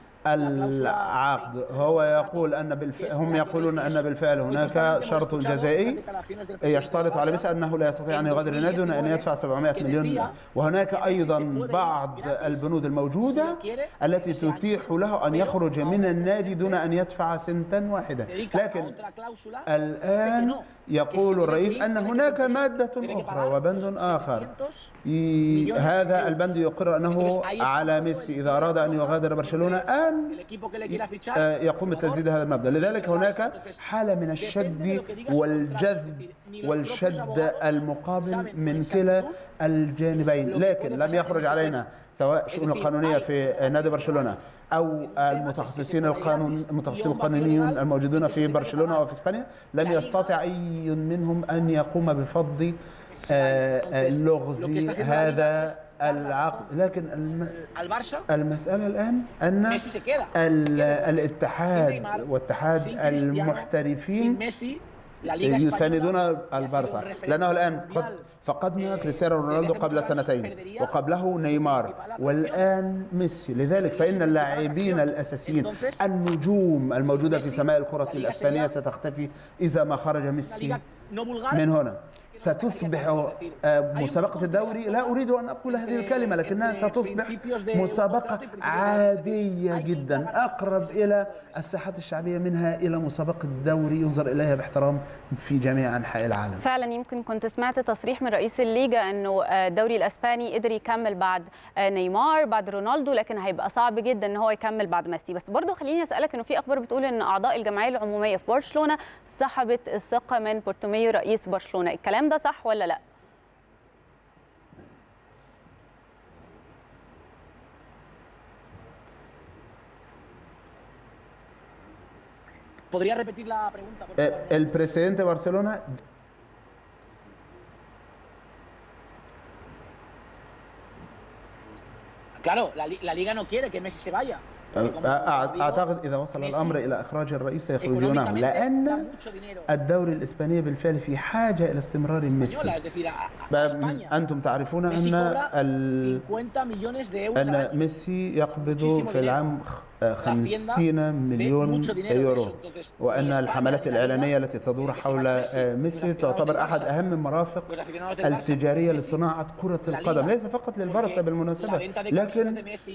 E: العقد هو يقول أن بالف... هم يقولون أن بالفعل هناك شرط جزائي يشترط على ميسي أنه لا يستطيع أن يغادر النادي دون أن يدفع 700 مليون وهناك أيضا بعض البنود الموجودة التي تتيح له أن يخرج من النادي دون أن يدفع سنتا واحدة لكن الآن يقول الرئيس أن هناك مادة أخرى وبند آخر هذا البند يقر أنه على ميسي إذا أراد أن يغادر برشلونة أن يقوم بتسديد هذا المبدأ لذلك هناك حالة من الشد والجذب والشد المقابل من كلا الجانبين لكن لم يخرج علينا سواء الشؤون القانونية في نادي برشلونة أو المتخصصين القانون المتخصصين القانونيون الموجودون في برشلونة وفي إسبانيا لم يستطع أي منهم أن يقوم بفض لغز هذا العقد لكن الم... المسألة الآن أن الاتحاد واتحاد المحترفين يساندون البارسا لأنه الآن قد فقدنا كريستيانو رونالدو قبل سنتين وقبله نيمار والآن ميسي لذلك فإن اللاعبين الأساسيين النجوم الموجودة في سماء الكرة الأسبانية ستختفي إذا ما خرج ميسي من هنا ستصبح مسابقة الدوري لا أريد أن أقول هذه الكلمة لكنها ستصبح مسابقة عادية جدا أقرب إلى الساحات الشعبية منها إلى مسابقة الدوري ينظر إليها باحترام في جميع أنحاء العالم
B: فعلا يمكن كنت سمعت تصريح من رئيس الليجا أنه الدوري الأسباني قدر يكمل بعد نيمار بعد رونالدو لكن هيبقى صعب جدا أن هو يكمل بعد ميسي بس برضه خليني أسألك أنه في أخبار بتقول أن أعضاء الجمعية العمومية في برشلونة سحبت الثقة من بورتوميو رئيس برشلونة الكلام ده صح ولا لا؟
D: ¿Podría repetir la pregunta? Por
E: favor? El presidente de Barcelona
D: Claro, la, la, liga no quiere que Messi se vaya.
E: اعتقد اذا وصل الامر الى اخراج الرئيس سيخرجونه لان الدوري الاسباني بالفعل في حاجه الى استمرار ميسي انتم تعرفون ان ان ميسي يقبض في العام 50 مليون يورو وأن الحملات الإعلانية التي تدور حول ميسي تعتبر أحد أهم المرافق التجارية لصناعة كرة القدم ليس فقط للبرصة بالمناسبة لكن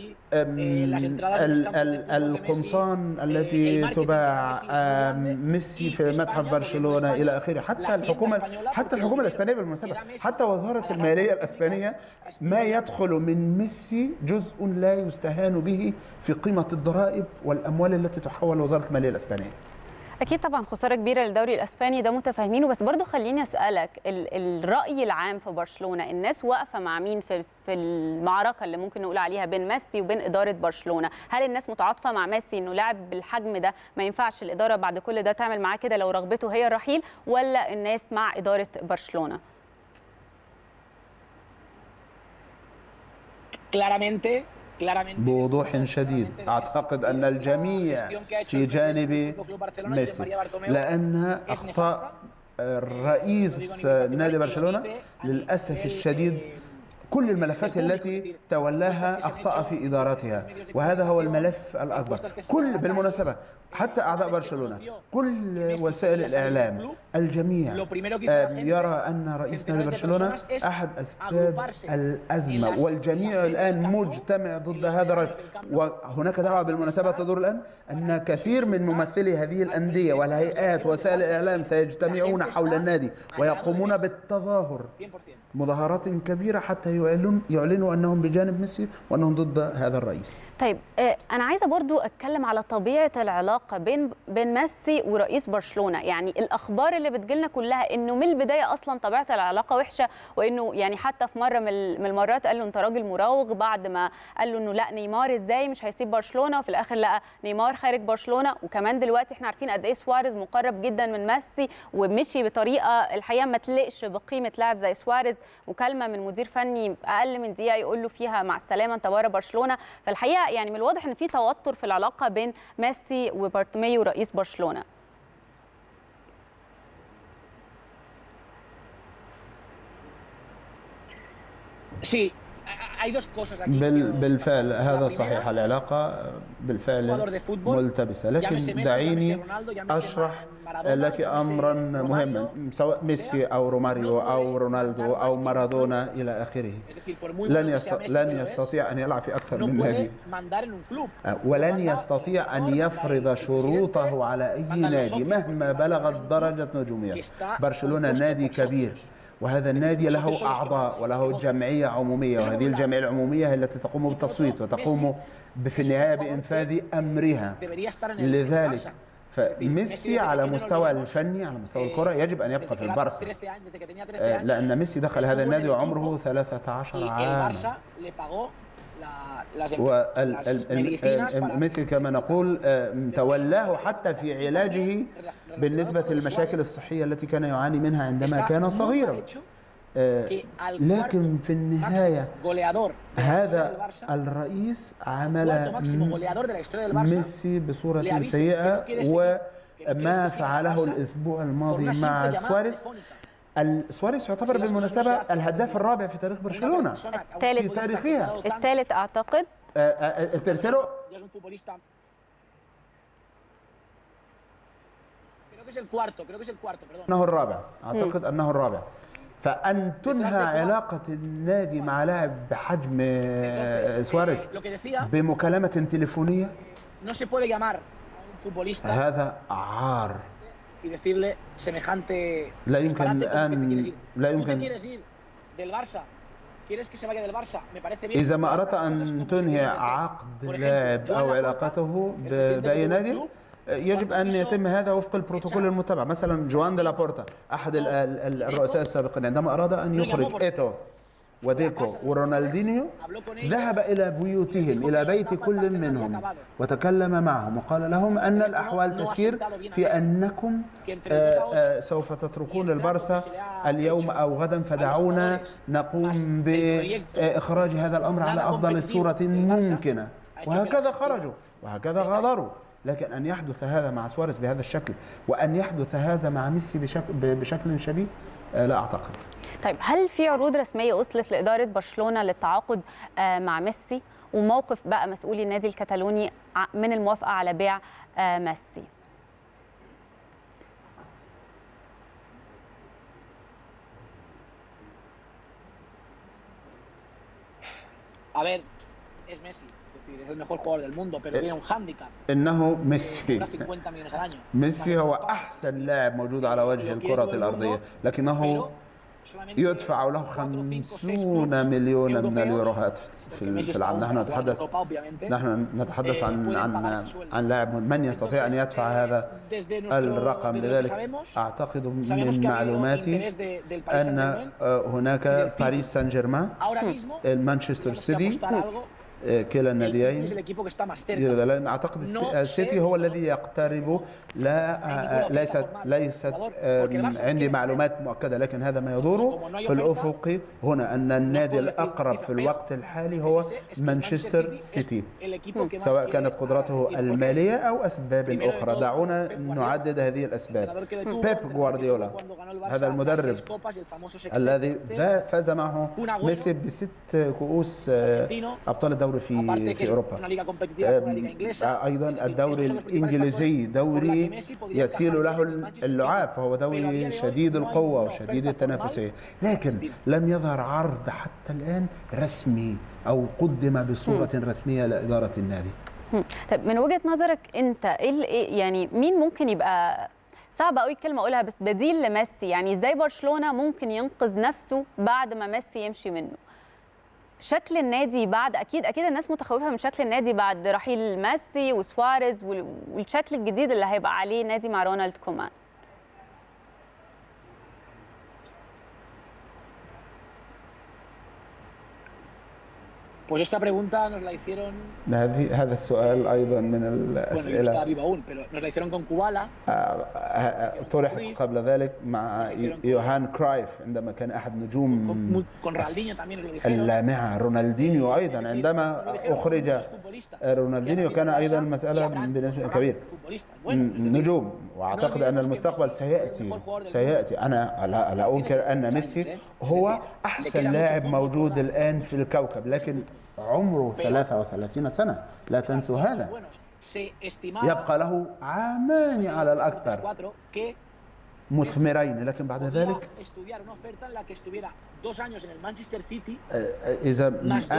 E: القمصان التي تباع ميسي في متحف برشلونة إلى آخره حتى الحكومة حتى الحكومة الإسبانية بالمناسبة حتى وزارة المالية الإسبانية ما يدخل من ميسي جزء لا يستهان به في قيمة الضرائب الضرائب والاموال التي تحول وزاره الماليه الاسبانيه
B: اكيد طبعا خساره كبيره للدوري الاسباني ده متفاهمينه بس برضو خليني اسالك الراي العام في برشلونه الناس واقفه مع مين في في المعركه اللي ممكن نقول عليها بين ميسي وبين اداره برشلونه هل الناس متعاطفه مع ميسي انه لاعب بالحجم ده ما ينفعش الاداره بعد كل ده تعمل معاه كده لو رغبته هي الرحيل ولا الناس مع اداره برشلونه
D: claramente
E: بوضوح شديد أعتقد أن الجميع في جانب ميسي لأن أخطاء رئيس نادي برشلونة للأسف الشديد كل الملفات التي تولاها أخطأ في إدارتها وهذا هو الملف الأكبر كل بالمناسبة حتى أعضاء برشلونة كل وسائل الإعلام الجميع يرى أن رئيس نادي برشلونة أحد أسباب الأزمة والجميع الآن مجتمع ضد هذا الرجل وهناك دعوة بالمناسبة تدور الآن أن كثير من ممثلي هذه الأندية والهيئات وسائل الإعلام سيجتمعون حول النادي ويقومون بالتظاهر مظاهرات كبيرة حتى يعلن يعلنوا أنهم بجانب ميسي وأنهم ضد هذا الرئيس
B: طيب أنا عايزة برضو أتكلم على طبيعة العلاقة بين بين ميسي ورئيس برشلونة يعني الأخبار اللي بتجيلنا كلها إنه من البداية أصلا طبيعة العلاقة وحشة وإنه يعني حتى في مرة من المرات قال له أنت راجل مراوغ بعد ما قال له إنه لا نيمار إزاي مش هيسيب برشلونة وفي الآخر لقى نيمار خارج برشلونة وكمان دلوقتي إحنا عارفين قد إيه سواريز مقرب جدا من ميسي ومشي بطريقة الحقيقة ما تليقش بقيمة لاعب زي سواريز مكالمه من مدير فني اقل من دقيقه يقول له فيها مع السلامه انت بره برشلونه فالحقيقه يعني من الواضح ان في توتر في العلاقه بين ميسي وبارتوميو رئيس برشلونه
D: Sí,
E: بال بالفعل هذا صحيح العلاقة بالفعل ملتبسة لكن دعيني أشرح لك أمرا مهما سواء ميسي أو روماريو أو رونالدو أو مارادونا إلى آخره لن يست... لن يستطيع أن يلعب في أكثر من نادي ولن يستطيع أن يفرض شروطه على أي نادي مهما بلغت درجة نجومية برشلونة نادي كبير وهذا النادي له أعضاء وله جمعية عمومية وهذه الجمعية العمومية هي التي تقوم بالتصويت وتقوم في النهاية بإنفاذ أمرها لذلك فميسي على مستوى الفني على مستوى الكرة يجب أن يبقى في البارسا لأن ميسي دخل هذا النادي وعمره 13 عاما وميسي كما نقول تولاه حتى في علاجه بالنسبة للمشاكل الصحية التي كان يعاني منها عندما كان صغيرا لكن في النهاية هذا الرئيس عمل ميسي بصورة سيئة وما فعله الأسبوع الماضي مع سواريز سواريز يعتبر بالمناسبة الهداف الرابع في تاريخ برشلونة
B: الثالث
E: في تاريخها
B: الثالث أعتقد
E: الترسيرو انه الرابع اعتقد انه الرابع فان تنهى علاقه النادي مع لاعب بحجم سواريز بمكالمه تليفونيه هذا عار لا يمكن ان لا يمكن إذا ما أردت أن تنهي عقد لاعب أو علاقته بأي نادي يجب ان يتم هذا وفق البروتوكول المتبع مثلا جوان دي لابورتا احد الرؤساء السابقين عندما اراد ان يخرج ايتو وديكو ورونالدينيو ذهب الى بيوتهم الى بيت كل منهم وتكلم معهم وقال لهم ان الاحوال تسير في انكم سوف تتركون البارسا اليوم او غدا فدعونا نقوم باخراج هذا الامر على افضل صوره ممكنه وهكذا خرجوا وهكذا غادروا لكن ان يحدث هذا مع سواريز بهذا الشكل وان يحدث هذا مع ميسي بشكل بشكل شبيه لا اعتقد
B: طيب هل في عروض رسميه وصلت لاداره برشلونه للتعاقد مع ميسي وموقف بقى مسؤولي النادي الكتالوني من الموافقه على بيع ميسي
D: A ver, es Messi. es el mejor jugador del mundo, pero tiene un hándicap.
E: إنه ميسي
D: 50 millones al año.
E: ميسي هو أحسن لاعب موجود على وجه الكرة الأرضية لكنه يدفع له 50 مليون من اليوروهات في في العام نحن نتحدث نحن نتحدث عن عن عن لاعب من يستطيع ان يدفع هذا الرقم لذلك اعتقد من معلوماتي ان هناك باريس سان جيرمان مانشستر سيتي كلا الناديين لأن أعتقد السيتي هو الذي يقترب لا ليست ليست عندي معلومات مؤكدة لكن هذا ما يدور في الأفق هنا أن النادي الأقرب في الوقت الحالي هو مانشستر سيتي سواء كانت قدرته المالية أو أسباب أخرى دعونا نعدد هذه الأسباب بيب جوارديولا هذا المدرب الذي فاز معه ميسي بست كؤوس أبطال الدوري في في أوروبا أيضا الدوري الإنجليزي دوري يسيل له اللعاب فهو دوري شديد القوة وشديد التنافسية لكن لم يظهر عرض حتى الآن رسمي أو قدم بصورة رسمية لإدارة النادي
B: طيب من وجهة نظرك أنت إيه يعني مين ممكن يبقى صعب قوي كلمه اقولها بس بديل لميسي يعني ازاي برشلونه ممكن ينقذ نفسه بعد ما ميسي يمشي منه شكل النادي بعد اكيد اكيد الناس متخوفه من شكل النادي بعد رحيل ميسي وسواريز والشكل الجديد اللي هيبقى عليه نادي مع رونالد كومان
D: Pues esta pregunta nos la hicieron
E: هذا السؤال ايضا من الاسئله
D: bueno, vivo aún, pero nos la hicieron con Kubala
E: طرحت قبل ذلك مع يوهان كرايف عندما كان احد نجوم اللامعه رونالدينيو ايضا عندما اخرج رونالدينيو كان ايضا مساله بنسبه كبيره نجوم واعتقد ان المستقبل سياتي سياتي انا لا, لا انكر ان ميسي هو احسن لاعب موجود الان في الكوكب لكن عمره 33 سنة لا تنسوا هذا يبقى له عامان على الأكثر مثمرين لكن بعد ذلك إذا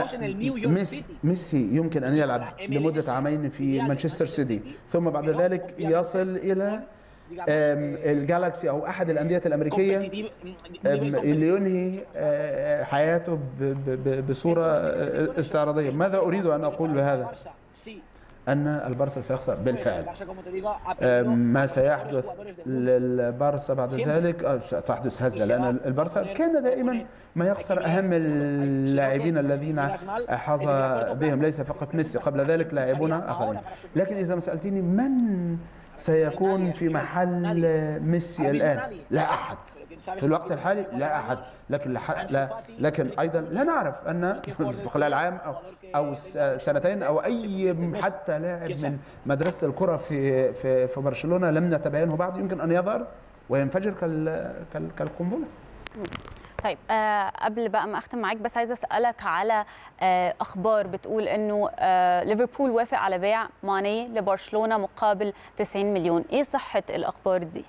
E: ميسي يمكن أن يلعب لمدة عامين في مانشستر سيتي ثم بعد ذلك يصل إلى الجالاكسي او احد الانديه الامريكيه اللي ينهي حياته بصوره استعراضيه ماذا اريد ان اقول بهذا ان البارسا سيخسر بالفعل ما سيحدث للبارسا بعد ذلك ستحدث هزه لان البارسا كان دائما ما يخسر اهم اللاعبين الذين حظى بهم ليس فقط ميسي قبل ذلك لاعبون اخرين لكن اذا ما سالتني من سيكون في محل ميسي الآن لا أحد في الوقت الحالي لا أحد لكن لا لكن أيضا لا نعرف أن في خلال عام أو أو سنتين أو أي حتى لاعب من مدرسة الكرة في في في برشلونة لم نتبينه بعد يمكن أن يظهر وينفجر كالقنبلة
B: طيب آه قبل بقى ما اختم معاك بس عايزه اسالك على آه اخبار بتقول انه آه ليفربول وافق على بيع ماني لبرشلونه مقابل 90 مليون ايه صحه الاخبار دي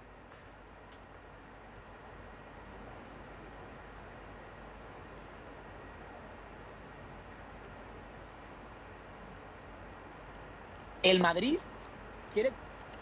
D: El Madrid quiere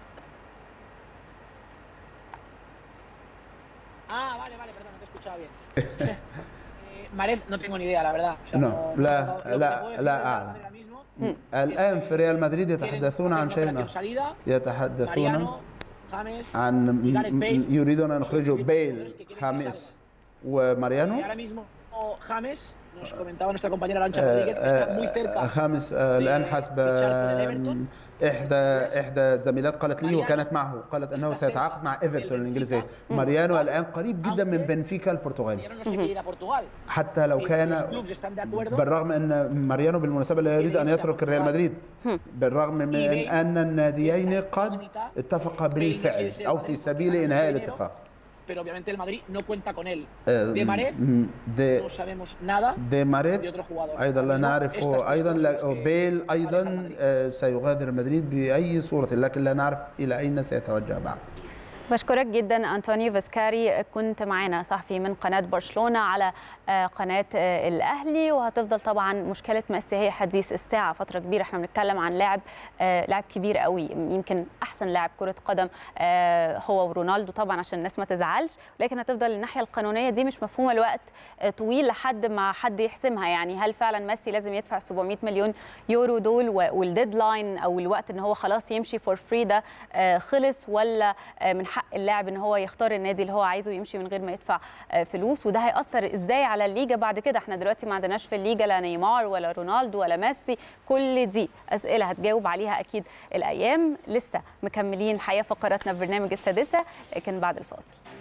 D: Ah, vale, vale, perdón, no te he escuchado bien. eh, Mared, no tengo ni idea, la verdad.
E: O sea, no, no, لا لا لا أعلم. الآن في ريال مدريد يتحدثون عن شيء يتحدثون عن يريدون أن يخرجوا بيل خامس وماريانو
D: nos comentaba nuestra compañera Lancha Rodríguez que está muy cerca
E: خامس الان حسب احدى احدى الزميلات قالت لي وكانت معه قالت انه سيتعاقد مع ايفرتون الانجليزي ماريانو الان قريب جدا من بنفيكا البرتغالي حتى لو كان بالرغم ان ماريانو بالمناسبه لا يريد ان يترك ريال مدريد بالرغم من ان الناديين قد اتفقا بالفعل او في سبيل انهاء الاتفاق
D: pero obviamente el Madrid no cuenta con él. De Maret de, no sabemos nada
E: de Maret
D: de otro jugador.
E: أيضا لا نعرف أيضا بيل أيضا سيغادر مدريد بأي صورة لكن لا نعرف إلى أين سيتوجه بعد.
B: بشكرك جدا أنطونيو فاسكاري كنت معنا صحفي من قناة برشلونة على قناة الأهلي وهتفضل طبعا مشكلة ميسي هي حديث الساعة فترة كبيرة احنا بنتكلم عن لاعب لاعب كبير قوي يمكن أحسن لاعب كرة قدم هو ورونالدو طبعا عشان الناس ما تزعلش لكن هتفضل الناحية القانونية دي مش مفهومة الوقت طويل لحد ما حد يحسمها يعني هل فعلا ميسي لازم يدفع 700 مليون يورو دول والديدلاين أو الوقت ان هو خلاص يمشي فور فري ده خلص ولا من حق اللاعب ان هو يختار النادي اللي هو عايزه يمشي من غير ما يدفع فلوس وده هياثر ازاي على الليجا بعد كده احنا دلوقتي ما عندناش في الليجا لا نيمار ولا رونالدو ولا ميسي كل دي اسئله هتجاوب عليها اكيد الايام لسه مكملين حياه فقراتنا في برنامج السادسه لكن بعد الفاصل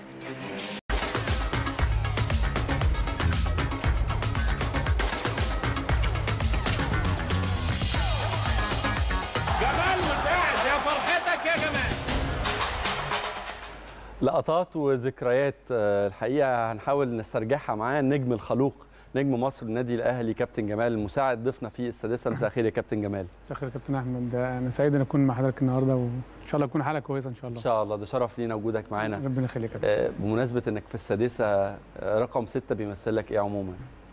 A: لقطات وذكريات الحقيقه هنحاول نسترجعها معاه النجم الخلوق نجم مصر النادي الاهلي كابتن جمال المساعد ضيفنا في السادسه مساء الخير يا كابتن جمال
F: مساء الخير يا كابتن احمد انا سعيد ان اكون مع حضرتك النهارده وان شاء الله تكون حلقه كويسه ان شاء الله
A: ان شاء الله ده شرف لينا وجودك معانا
F: ربنا يخليك يا كابتن
A: بمناسبه انك في السادسه رقم ستة بيمثل لك ايه عموما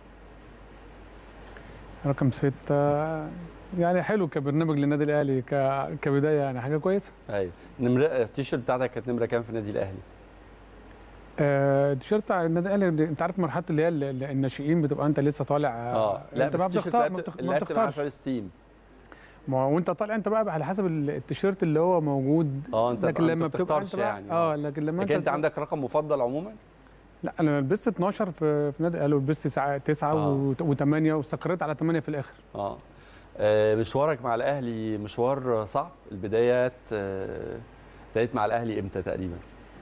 F: رقم ستة يعني حلو كبرنامج للنادي الاهلي كبدايه يعني حاجه كويسه
A: ايوه نمره التيشيرت بتاعتك كانت نمره كام في النادي الاهلي
F: التيشيرت بتاع النادي الاهلي انت عارف مرحله اللي هي الناشئين بتبقى انت لسه طالع
A: اه لا
F: انت
A: بس
F: بتختار
A: ما بتختارش فيرست تيم
F: ما هو وانت طالع انت بقى على حسب التيشيرت اللي هو موجود
A: اه انت
F: لكن لما
A: بتبقى
F: انت
A: يعني
F: اه لكن لما
A: لكن انت عندك رقم مفضل عموما
F: لا انا لبست 12 في في نادي الاهلي ولبست 9 آه. و8 واستقريت على 8 في الاخر
A: اه مشوارك مع الاهلي مشوار صعب البدايات بدايت مع الاهلي امتى تقريبا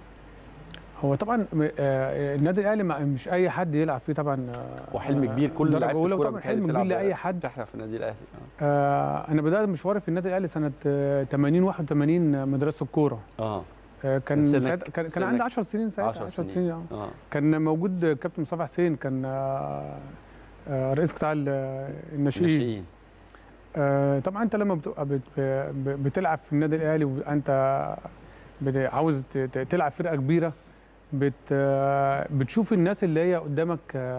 F: هو طبعا النادي الاهلي مش اي حد يلعب فيه طبعا
A: وحلم كبير كل
F: لعيبه الكوره طبعا حلم كبير لاي حد
A: تحلم في النادي الاهلي
F: آه انا بدات مشواري في النادي الاهلي سنه 80 81 مدرسه الكوره
A: اه
F: كان ساعت كان, كان عندي 10 سنين ساعتها 10 سنين, اه كان موجود كابتن مصطفى حسين كان آه رئيس قطاع الناشئين آه طبعا انت لما بتبقى بت بتلعب في النادي الاهلي وانت عاوز تلعب فرقه كبيره بت بتشوف الناس اللي هي قدامك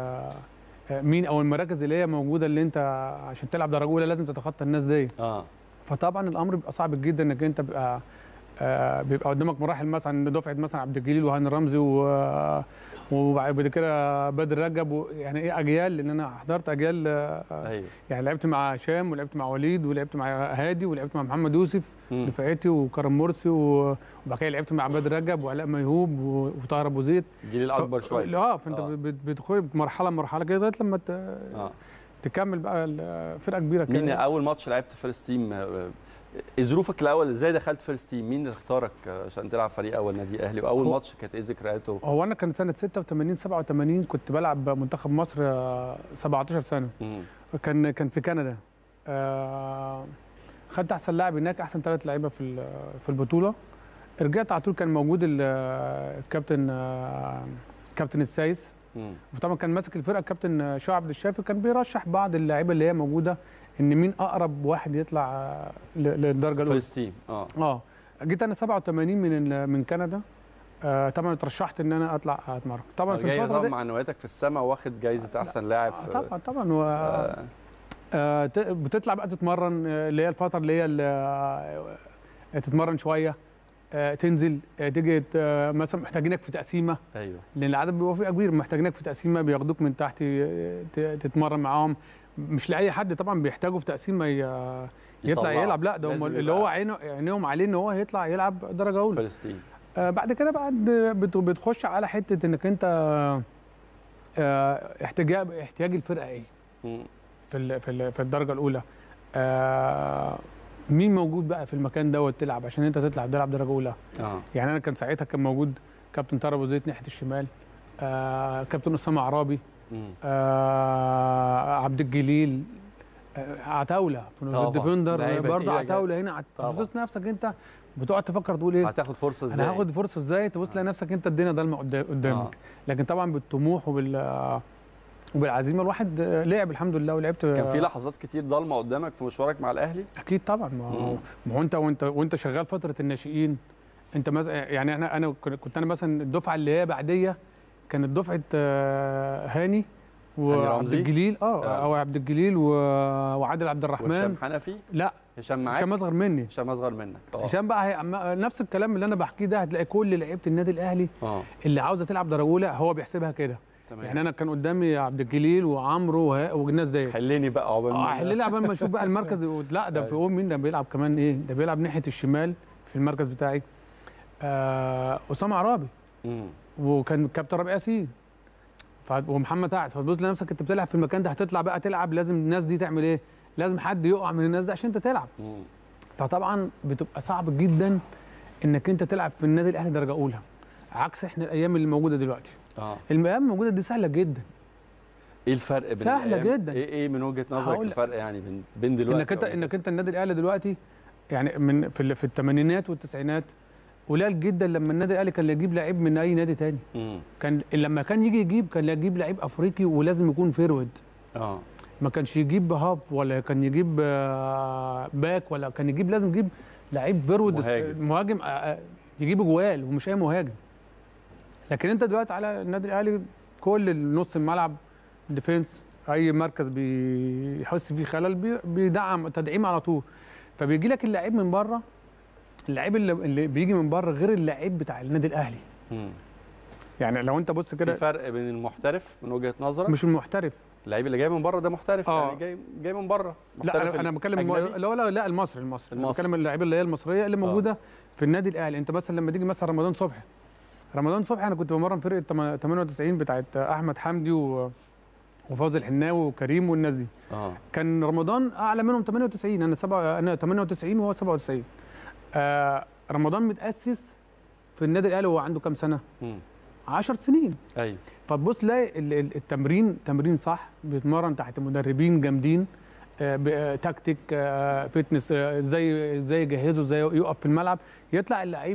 F: مين او المراكز اللي هي موجوده اللي انت عشان تلعب درجه اولى لازم تتخطى الناس دي
A: اه
F: فطبعا الامر بيبقى صعب جدا انك انت بيبقى بيبقى قدامك مراحل مثلا دفعه مثلا عبد الجليل وهاني رمزي و وبعد كده بدر رجب يعني ايه اجيال لان انا حضرت اجيال
A: ايوه
F: يعني لعبت مع هشام ولعبت مع وليد ولعبت مع هادي ولعبت مع محمد يوسف دفعتي وكرم مرسي وبعد كده لعبت مع بدر رجب وعلاء ميهوب وطاهر ابو زيد
A: الجيل الاكبر شويه
F: اه فانت آه. بتدخل مرحله مرحله كده لغايه لما آه. تكمل بقى فرقه كبيره كده
A: مين اول ماتش لعبت فيرست تيم ظروفك الاول ازاي دخلت فيرست تيم مين اللي اختارك عشان تلعب فريق اول نادي الاهلي واول ماتش كانت ايه ذكرياته
F: هو انا كان سنه 86 87 كنت بلعب منتخب مصر 17 سنه
A: مم.
F: كان كان في كندا آه خدت احسن لاعب هناك احسن ثلاث لعيبه في في البطوله رجعت على طول كان موجود الكابتن كابتن السايس وطبعا كان ماسك الفرقه الكابتن شاه عبد الشافي كان بيرشح بعض اللعيبه اللي هي موجوده ان مين اقرب واحد يطلع للدرجه الاولى
A: فيرست تيم اه
F: اه جيت انا 87 من من كندا آه طبعا اترشحت ان انا اطلع اتمرن طبعا
A: في الفتره دي معنوياتك في السماء واخد جايزه احسن لاعب
F: في طبعا طبعا و... آه. آه بتطلع بقى تتمرن اللي هي الفتره اللي هي اللي تتمرن شويه آه تنزل آه تيجي آه مثلا محتاجينك في تقسيمه
A: ايوه
F: لان العدد بيبقى فيه كبير محتاجينك في تقسيمه بياخدوك من تحت تتمرن معاهم مش لاي حد طبعا بيحتاجوا في تقسيمه يطلع يلعب لا ده اللي هو عينه عينيهم عليه ان هو هيطلع يلعب درجه اولى
A: فلسطين
F: آه بعد كده بعد بتخش على حته انك انت آه احتياج احتياج الفرقه ايه في في في الدرجه الاولى آه مين موجود بقى في المكان دوت تلعب عشان انت تطلع تلعب درجه اولى
A: آه.
F: يعني انا كان ساعتها كان موجود كابتن طارق ابو زيد ناحيه الشمال آه كابتن اسامه عرابي آه عبد الجليل آه عتاوله في الديفندر برضه عتاوله هنا تبص نفسك انت بتقعد تفكر تقول ايه
A: هتاخد فرصه ازاي
F: انا هاخد فرصه ازاي تبص تلاقي نفسك انت الدنيا ضلمه قدامك آه. لكن طبعا بالطموح وبال وبالعزيمه الواحد لعب الحمد لله ولعبت
A: كان في لحظات كتير ضلمه قدامك في مشوارك مع الاهلي
F: اكيد طبعا ما هو انت وانت وانت شغال فتره الناشئين انت مثلا يعني انا انا كنت انا مثلا الدفعه اللي هي بعديه كانت دفعه هاني وعبد الجليل اه او عبد الجليل وعادل عبد الرحمن
A: هشام حنفي
F: لا
A: هشام معاك
F: هشام اصغر مني
A: هشام اصغر منك
F: هشام بقى هي... نفس الكلام اللي انا بحكيه ده هتلاقي كل لعيبه النادي الاهلي
A: أوه.
F: اللي عاوزه تلعب درجه اولى هو بيحسبها كده تمام. يعني انا كان قدامي عبد الجليل وعمرو والناس ديت
A: حلني بقى
F: عقبال اه حلني عقبال ما اشوف بقى المركز لا ده في مين ده بيلعب كمان ايه ده بيلعب ناحيه الشمال في المركز بتاعي آه اسامه عرابي وكان كابتن ربيع ياسين ومحمد قاعد فتبص لنفسك انت بتلعب في المكان ده هتطلع بقى تلعب لازم الناس دي تعمل ايه؟ لازم حد يقع من الناس دي عشان انت تلعب. مم. فطبعا بتبقى صعب جدا انك انت تلعب في النادي الاهلي درجه اولى عكس احنا الايام اللي موجوده دلوقتي. اه الايام الموجوده دي سهله جدا.
A: ايه الفرق بين
F: سهله جدا
A: ايه ايه من وجهه نظرك الفرق يعني بين بين دلوقتي
F: انك انت انك انت النادي الاهلي دلوقتي يعني من في في الثمانينات والتسعينات قليل جدا لما النادي الاهلي كان يجيب لعيب من اي نادي تاني مم. كان لما كان يجي يجيب كان يجيب لعيب افريقي ولازم يكون فيرود اه ما كانش يجيب هاف ولا كان يجيب باك ولا كان يجيب لازم يجيب لعيب فيرود مهاجم, مهاجم يجيب جوال ومش اي مهاجم لكن انت دلوقتي على النادي الاهلي كل نص الملعب ديفنس اي مركز بيحس فيه خلل بيدعم تدعيم على طول فبيجي لك اللعيب من بره اللعيب اللي, اللي بيجي من بره غير اللعيب بتاع النادي الاهلي مم. يعني لو انت بص كده
A: في فرق بين المحترف من وجهه نظرك
F: مش المحترف
A: اللعيب اللي جاي من بره ده محترف آه. يعني جاي جاي من بره
F: لا انا, أنا بتكلم لا لا لا المصري المصري انا بتكلم اللعيبه اللي هي المصريه اللي موجوده آه. في النادي الاهلي انت مثلا لما تيجي مثلا رمضان صبحي رمضان صبحي انا كنت بمرن فرقه 98 بتاعت احمد حمدي و وفوزي الحناوي وكريم والناس دي آه. كان رمضان اعلى منهم 98 انا سبعة انا 98 وهو 97 آه رمضان متاسس في النادي الاهلي وهو عنده كام سنه؟ 10 سنين
A: ايوه
F: فتبص تلاقي التمرين تمرين صح بيتمرن تحت مدربين جامدين آه, آه، تكتيك آه فتنس آه ازاي ازاي يجهزه ازاي يقف في الملعب يطلع اللعيب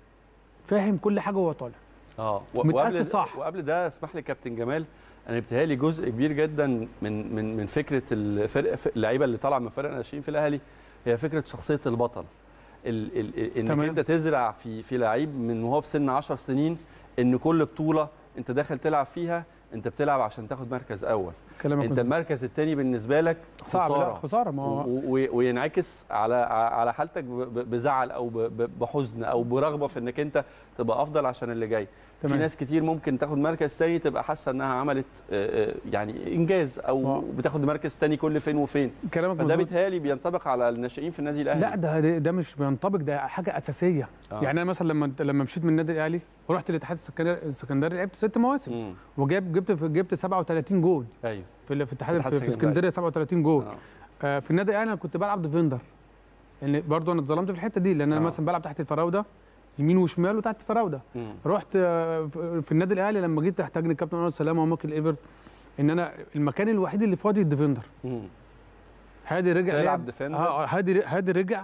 F: فاهم كل حاجه وهو طالع
A: اه متاسس صح وقبل ده اسمح لي كابتن جمال انا بيتهيألي جزء كبير جدا من من من فكره الفرق اللعيبه اللي طالعه من فرق الناشئين في الاهلي هي فكره شخصيه البطل ال ال انك تمام. انت تزرع في في لعيب من وهو في سن 10 سنين ان كل بطوله انت داخل تلعب فيها انت بتلعب عشان تاخد مركز اول كلامك انت المركز الثاني بالنسبه لك
F: خساره صعب لا خساره
A: ما هو وينعكس على على حالتك بزعل او بحزن او برغبه في انك انت تبقى افضل عشان اللي جاي تمام. في ناس كتير ممكن تاخد مركز ثاني تبقى حاسه انها عملت يعني انجاز او أوه. بتاخد مركز ثاني كل فين وفين كلامك فده بيتهيألي بينطبق على الناشئين في النادي الاهلي
F: لا ده ده مش بينطبق ده حاجه اساسيه آه. يعني انا مثلا لما لما مشيت من النادي الاهلي ورحت الاتحاد السكندري لعبت ست مواسم وجاب جبت جبت 37 جول
A: ايوه
F: في في الاتحاد في اسكندريه 37 جول آه. آه في النادي الاهلي انا كنت بلعب ديفندر يعني برضه انا اتظلمت في الحته دي لان انا آه. مثلا بلعب تحت الفراوده يمين وشمال وتحت الفراوده رحت آه في النادي الاهلي لما جيت تحتاجني الكابتن انور سلامه ومايكل ايفرت ان انا المكان الوحيد اللي فاضي الديفندر هادي رجع
A: لعب ديفندر
F: اه هادي هادي رجع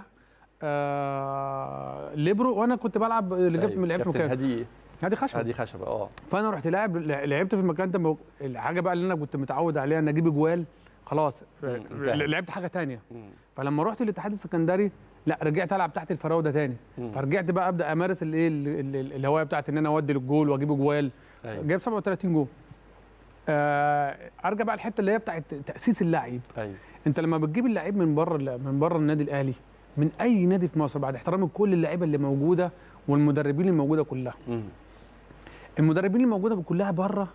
F: آه ليبرو وانا كنت بلعب اللي جبت من لعبت
A: مكان هادي
F: هادي خشبه
A: هادي خشبه اه
F: فانا رحت لاعب لعبت في المكان ده الحاجه بقى اللي انا كنت متعود عليها ان اجيب اجوال خلاص لعبت حاجه ثانيه فلما رحت الاتحاد السكندري لا رجعت العب تحت الفراوده تاني فرجعت بقى ابدا امارس الايه الهوايه بتاعت ان انا اودي للجول واجيب اجوال أيوة. جايب 37 جول آه ارجع بقى الحته اللي هي بتاعت تاسيس اللعيب
A: أيوة.
F: انت لما بتجيب اللعيب من بره من بره النادي الاهلي من اي نادي في مصر بعد احترام كل اللعيبه اللي موجوده والمدربين اللي موجوده كلها مم. المدربين اللي موجوده كلها بره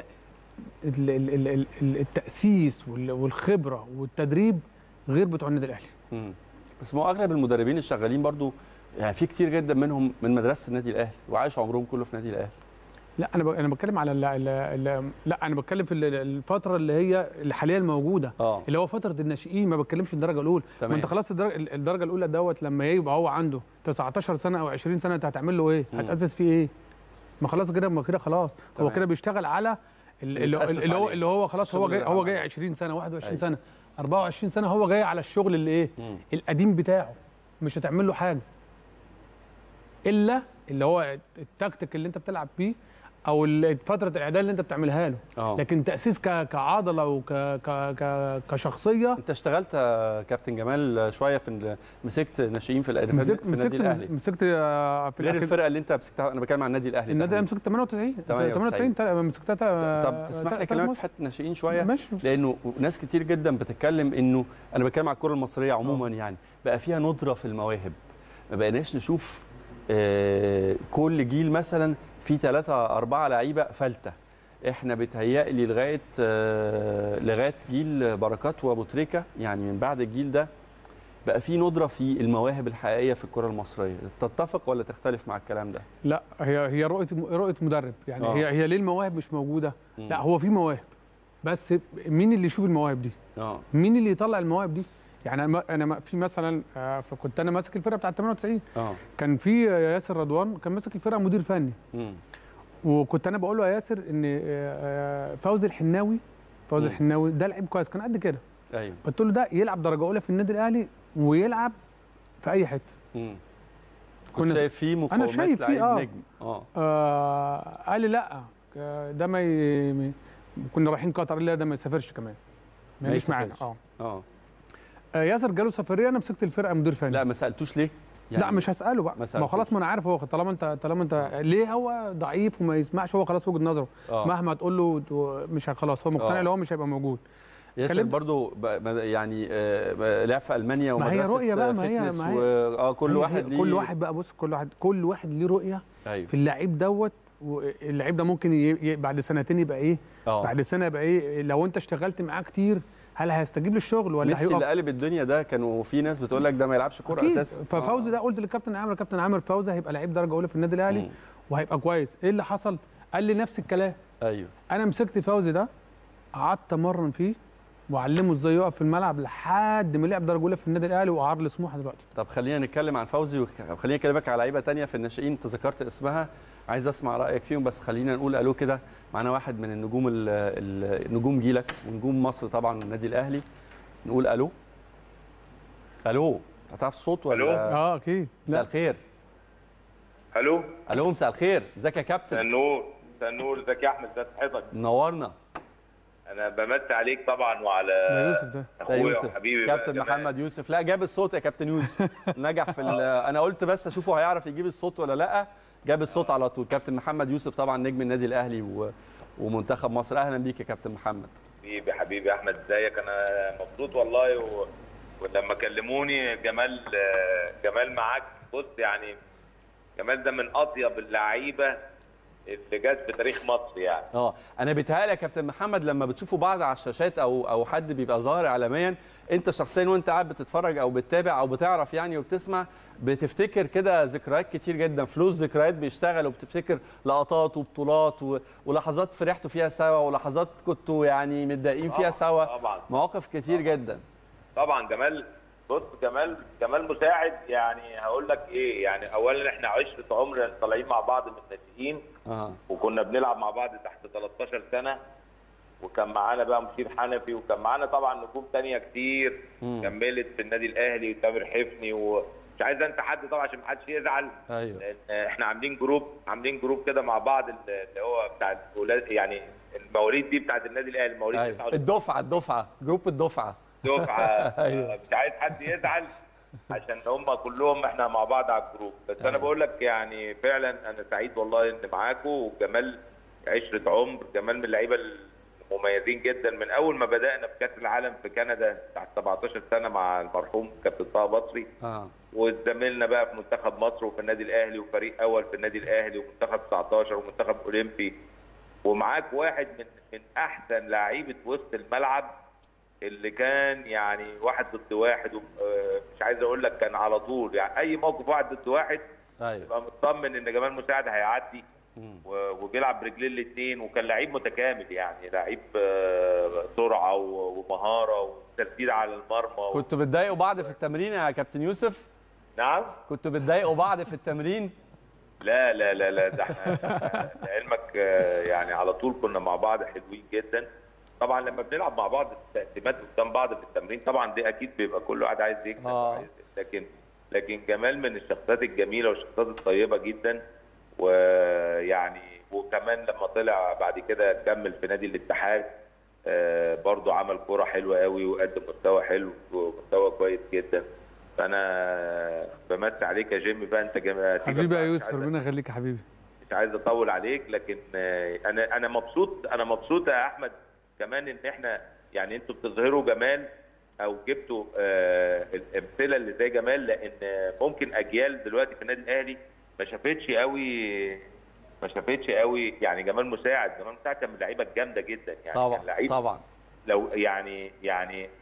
F: التاسيس والخبره والتدريب غير بتوع النادي الاهلي
A: بس ما اغلب المدربين الشغالين برضو يعني في كتير جدا منهم من مدرسه النادي الاهلي وعايش عمرهم كله في النادي الاهلي
F: لا انا انا بتكلم على ال ال لا انا بتكلم في الفتره اللي هي اللي حاليا موجوده
A: آه.
F: اللي هو فتره الناشئين ما بتكلمش الدرجه الاولى ما انت خلاص الدرجه, الدرجة الاولى دوت لما يبقى هو عنده 19 سنه او 20 سنه انت هتعمل له ايه؟ هتاسس فيه ايه؟ ما خلاص كده ما كده خلاص تمام. هو كده بيشتغل على اللي هو اللي هو خلاص هو جاي هو جاي 20 سنه 21 أيوة. سنه 24 سنه هو جاي على الشغل اللي ايه مم. القديم بتاعه مش هتعمل له حاجه الا اللي هو التكتيك اللي انت بتلعب بيه او فتره الاعداد اللي انت بتعملها له أوه. لكن تاسيس كعضله وكشخصيه
A: انت اشتغلت يا كابتن جمال شويه في مسكت ناشئين في النادي
F: مسكت في النادي الاهلي
A: مسكت في غير الفرقه اللي انت مسكتها انا بتكلم عن النادي الاهلي
F: النادي الاهلي مسكت 98 98 مسكتها
A: طب تسمح لي اكلمك في حته ناشئين شويه
F: ماشي
A: لانه ناس كتير جدا بتتكلم انه انا بتكلم على الكره المصريه عموما أوه. يعني بقى فيها ندره في المواهب ما بقيناش نشوف آه كل جيل مثلا في ثلاثة أربعة لعيبة فلتة احنا بتهيألي لغاية آه لغاية جيل بركات وأبو تريكة يعني من بعد الجيل ده بقى في ندره في المواهب الحقيقيه في الكره المصريه تتفق ولا تختلف مع الكلام ده
F: لا هي هي رؤيه رؤيه مدرب يعني أوه. هي هي ليه المواهب مش موجوده مم. لا هو في مواهب بس مين اللي يشوف المواهب دي
A: اه
F: مين اللي يطلع المواهب دي يعني انا انا في مثلا كنت انا ماسك الفرقه بتاعه 98
A: اه
F: كان في ياسر رضوان كان ماسك الفرقه مدير فني
A: مم.
F: وكنت انا بقول له يا ياسر ان فوزي الحناوي فوزي الحناوي ده لعيب كويس كان قد كده
A: ايوه
F: قلت له ده يلعب درجه اولى في النادي الاهلي ويلعب في اي حته
A: امم كنت شايف فيه مقومات
F: انا شايف فيه
A: آه. نجم
F: آه. اه قال لي لا ده ما ي... كنا رايحين قطر لا ده ما يسافرش كمان ما يجيش معانا
A: اه
F: اه ياسر جاله سفريه انا مسكت الفرقه مدير فني
A: لا ما سالتوش ليه
F: يعني لا مش هساله بقى ما خلاص ما انا عارف هو طالما انت طالما انت ليه هو ضعيف وما يسمعش هو خلاص وجهه نظره
A: آه.
F: مهما تقول له مش خلاص هو مقتنع ان هو مش هيبقى موجود
A: ياسر برضو يعني لعب في المانيا
F: ومدرسه ما هي رؤيه بقى ما هي
A: ما هي و... اه كل واحد ليه
F: كل واحد بقى بص كل واحد كل واحد ليه رؤيه
A: أيوه.
F: في اللعيب دوت واللعيب ده ممكن ي... بعد سنتين يبقى ايه
A: أوه.
F: بعد سنه يبقى ايه لو انت اشتغلت معاه كتير هل هيستجيب للشغل ولا
A: ميسي اللي قلب الدنيا ده كانوا في ناس بتقول لك ده ما يلعبش كوره اساسا
F: ففوزي ده قلت للكابتن عامر كابتن عامر فوزي هيبقى لعيب درجه اولى في النادي الاهلي وهيبقى كويس ايه اللي حصل قال لي نفس الكلام
A: ايوه
F: انا مسكت فوزي ده قعدت امرن فيه وعلمه ازاي يقف في الملعب لحد ما لعب درجه اولى في النادي الاهلي وقعد لسموحه دلوقتي
A: طب خلينا نتكلم عن فوزي وخلينا اكلمك على لعيبه ثانيه في الناشئين انت ذكرت اسمها عايز اسمع رايك فيهم بس خلينا نقول الو كده معانا واحد من النجوم النجوم جيلك ونجوم مصر طبعا النادي الاهلي نقول الو الو هتعرف الصوت ولا
G: الو
F: اه اكيد
A: مساء الخير
G: الو
A: الو مساء الخير ازيك يا كابتن
G: مساء النور مساء النور ازيك يا احمد ازي صحتك
A: نورنا
G: انا بمسي عليك طبعا وعلى
F: ده يوسف ده
G: اخويا
A: يوسف.
G: وحبيبي
A: كابتن محمد يوسف لا جاب الصوت يا كابتن يوسف نجح في انا قلت بس اشوفه هيعرف يجيب الصوت ولا لا جاب الصوت على طول كابتن محمد يوسف طبعا نجم النادي الاهلي و... ومنتخب مصر اهلا بيك يا كابتن محمد
G: حبيبي حبيبي احمد ازيك انا مبسوط والله و... ولما كلموني جمال جمال معاك بص يعني جمال ده من اطيب اللعيبه اللي جت في تاريخ مصر يعني
A: اه انا بيتهيألي يا كابتن محمد لما بتشوفوا بعض على الشاشات او او حد بيبقى ظاهر اعلاميا انت شخصيا وانت قاعد بتتفرج او بتتابع او بتعرف يعني وبتسمع بتفتكر كده ذكريات كتير جدا فلوس ذكريات بيشتغل وبتفتكر لقطات وبطولات و... ولحظات فرحتوا فيها سوا ولحظات كنتوا يعني متضايقين فيها سوا
G: طبعا
A: مواقف كتير
G: طبعا.
A: جدا
G: طبعا جمال بص جمال جمال مساعد يعني هقول لك ايه يعني اولا احنا عشره عمر طالعين مع بعض من الناشئين
A: اه
G: وكنا بنلعب مع بعض تحت 13 سنه وكان معانا بقى مشير حنفي وكان معانا طبعا نجوم تانية كتير
A: مم.
G: كملت في النادي الاهلي وتامر حفني ومش عايز انت حد طبعا عشان ما حدش يزعل
A: ايوه
G: لان احنا عاملين جروب عاملين جروب كده مع بعض اللي هو بتاع الولاد يعني المواليد دي بتاعت النادي الاهلي المواليد
A: ايوه
G: 99
A: الدفعه الدفعه جروب الدفعه
G: دفعه
A: أيوة.
G: مش عايز حد يزعل عشان هم كلهم احنا مع بعض على الجروب بس انا
A: أيوة.
G: بقول لك يعني فعلا انا سعيد والله ان معاكم وجمال عشره عمر جمال من اللعيبه المميزين جدا من اول ما بدانا في كاس العالم في كندا تحت 17 سنه مع المرحوم كابتن طه بصري
A: اه
G: وزميلنا بقى في منتخب مصر وفي النادي الاهلي وفريق اول في النادي الاهلي ومنتخب 19 ومنتخب اولمبي ومعاك واحد من من احسن لعيبه وسط الملعب اللي كان يعني واحد ضد واحد مش عايز اقول لك كان على طول يعني اي موقف واحد ضد واحد
A: ايوه
G: يبقى مطمن ان جمال مساعد هيعدي
A: مم.
G: و- وبيلعب برجلين الاثنين وكان لعيب متكامل يعني لعيب آه، سرعه و- ومهاره وتسديد على المرمى و...
A: كنتوا بتضايقوا بعض في التمرين يا كابتن يوسف
G: نعم
A: كنتوا بتضايقوا بعض في التمرين
G: لا لا لا لا ده احنا لعلمك آه، يعني على طول كنا مع بعض حلوين جدا طبعا لما بنلعب مع بعض التقديمات قدام بعض في التمرين طبعا دي اكيد بيبقى كل واحد عايز يكسب
A: آه.
G: وعايز- لكن لكن جمال من الشخصيات الجميله والشخصيات الطيبه جدا ويعني وكمان لما طلع بعد كده كمل في نادي الاتحاد آه، برضو عمل كوره حلوه قوي وقدم مستوى حلو ومستوى كويس جدا فانا بمسي عليك يا جيمي بقى انت جم...
F: حبيبي يا
G: مش
F: يوسف
G: عايز-
F: ربنا يخليك يا حبيبي
G: مش عايز اطول عليك لكن آه، انا انا مبسوط انا مبسوط يا احمد كمان ان احنا يعني انتوا بتظهروا جمال او جبتوا آه، الامثله اللي زي جمال لان آه، ممكن اجيال دلوقتي في النادي الاهلي ما شافتش قوي ما شافتش قوي يعني جمال مساعد جمال مساعد كان من اللعيبه الجامده جدا يعني
A: طبعا
G: كان لعيب
A: طبعا
G: لو يعني يعني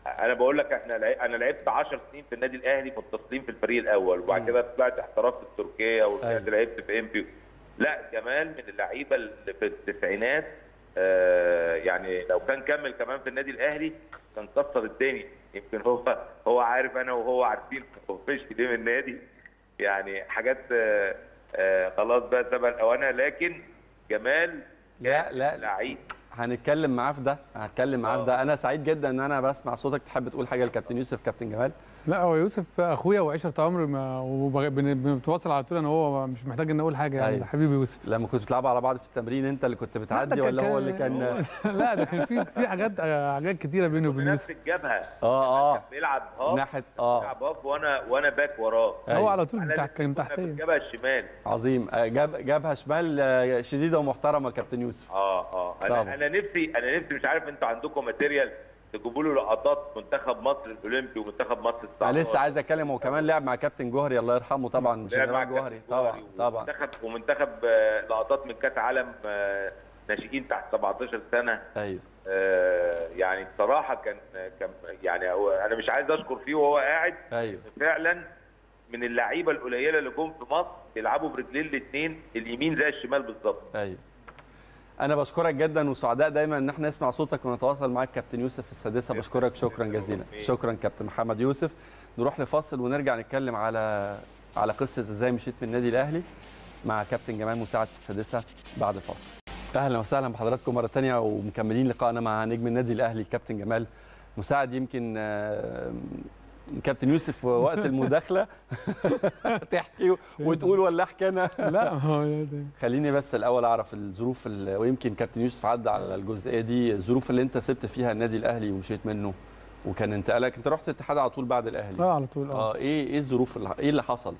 G: انا بقول لك احنا انا لعبت 10 سنين في النادي الاهلي متصلين في الفريق الاول وبعد كده طلعت احترفت في تركيا ورجعت لعبت في امبي لا جمال من اللعيبه اللي في التسعينات آه يعني لو كان كمل كمان في النادي الاهلي كان كسر الدنيا يمكن هو هو عارف انا وهو عارفين هو مشي ليه من النادي يعني حاجات آه آه خلاص بقى سبق الاوانها لكن جمال
A: لا لا
G: لعيب
A: هنتكلم معاه في ده هنتكلم معاه في ده انا سعيد جدا ان انا بسمع صوتك تحب تقول حاجه لكابتن يوسف كابتن جمال
F: لا هو يوسف اخويا وعشره عمر وبنتواصل على طول انا وهو مش محتاج ان اقول حاجه يعني أيوه. حبيبي يوسف
A: لما كنتوا بتلعبوا على بعض في التمرين انت اللي كنت بتعدي ولا هو اللي كان
F: لا ده كان في في حاجات حاجات كتيره بينه وبين يوسف
G: الجبهه
A: اه اه
G: بيلعب هاف
A: ناحيه اه
G: بيلعب هاف وانا وانا باك وراه
F: أيوه. هو على طول بتاع كان تحتيه
G: الجبهه الشمال
A: عظيم جاب جابها شمال شديده ومحترمه كابتن يوسف
G: اه اه انا طبعا. انا نفسي انا نفسي مش عارف انتوا عندكم ماتيريال تجيبوا له لقطات منتخب مصر الاولمبي ومنتخب مصر
A: الصعب انا لسه عايز اتكلم هو كمان لعب مع كابتن جوهري الله يرحمه طبعا
G: جنرال
A: جوهري طبعا طبعا
G: ومنتخب ومنتخب لقطات من كاس عالم ناشئين تحت 17 سنه
A: ايوه
G: آه يعني بصراحه كان كان يعني انا مش عايز اشكر فيه وهو قاعد
A: ايوه
G: فعلا من اللعيبه القليله اللي جم في مصر بيلعبوا برجلين الاثنين اليمين زي الشمال بالظبط
A: ايوه انا بشكرك جدا وسعداء دايما ان احنا نسمع صوتك ونتواصل معاك كابتن يوسف في السادسه بشكرك شكرا جزيلا شكرا كابتن محمد يوسف نروح لفاصل ونرجع نتكلم على على قصه ازاي مشيت من النادي الاهلي مع كابتن جمال مساعد في السادسه بعد الفاصل اهلا وسهلا بحضراتكم مره ثانيه ومكملين لقائنا مع نجم النادي الاهلي كابتن جمال مساعد يمكن كابتن يوسف وقت المداخله تحكي وتقول ولا احكي انا
F: لا هو
A: خليني بس الاول اعرف الظروف ويمكن كابتن يوسف عدى على الجزئيه دي الظروف اللي انت سبت فيها النادي الاهلي ومشيت منه وكان انتقالك انت رحت الاتحاد على طول بعد الاهلي
F: اه على طول
A: اه ايه ايه الظروف اللي ايه اللي حصل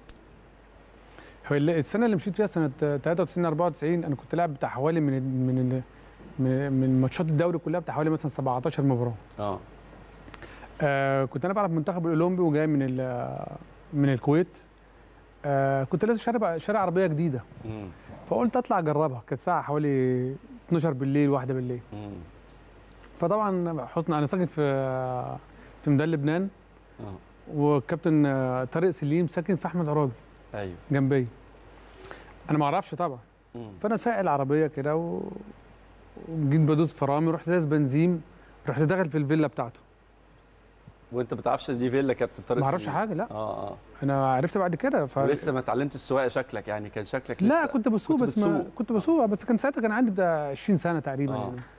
F: هو السنه اللي مشيت فيها سنه 93 94 انا كنت لاعب بتاع حوالي من من من ماتشات الدوري كلها بتاع حوالي مثلا 17 مباراه
A: اه
F: آه كنت انا بلعب المنتخب الاولمبي وجاي من من الكويت آه كنت لازم شارع شارع عربيه جديده
A: مم.
F: فقلت اطلع اجربها كانت الساعه حوالي 12 بالليل واحدة بالليل
A: مم.
F: فطبعا حسن انا ساكن في في ميدان لبنان
A: اه
F: والكابتن طارق سليم ساكن في احمد عرابي
A: ايوه
F: جنبي انا ما اعرفش طبعا
A: مم.
F: فانا سايق العربيه كده و... وجيت بدوس فرامل رحت داس بنزين رحت داخل في الفيلا بتاعته
A: وانت ما تعرفش دي فيلا كابتن طارق
F: ما اعرفش حاجه لا
A: اه اه
F: انا عرفت بعد كده
A: ف... ولسه ما اتعلمتش السواقه شكلك يعني كان شكلك
F: لا
A: لسه
F: كنت بسوق
A: كنت
F: بس ما كنت بسوق بس كان ساعتها كان عندي بتاع 20 سنه تقريبا
A: آه.
F: يعني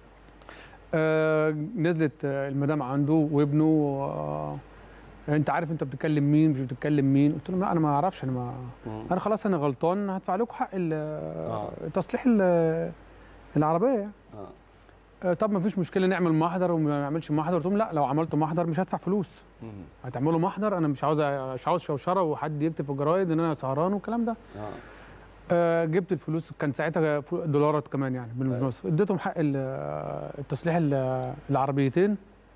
F: آه نزلت المدام عنده وابنه آه انت عارف انت بتتكلم مين مش بتتكلم مين قلت لهم لا انا ما اعرفش انا ما
A: مم.
F: انا خلاص انا غلطان هدفع لكم حق
A: آه.
F: تصليح العربيه يعني
A: اه
F: آه طب ما فيش مشكله نعمل محضر وما نعملش محضر قلت لهم لا لو عملت محضر مش هدفع فلوس
A: مم.
F: هتعملوا محضر انا مش عاوز مش عاوز شوشره وحد يكتب في الجرايد ان انا سهران والكلام ده
A: اه
F: آه جبت الفلوس كان ساعتها دولارات كمان يعني بالمصر اديتهم حق التصليح العربيتين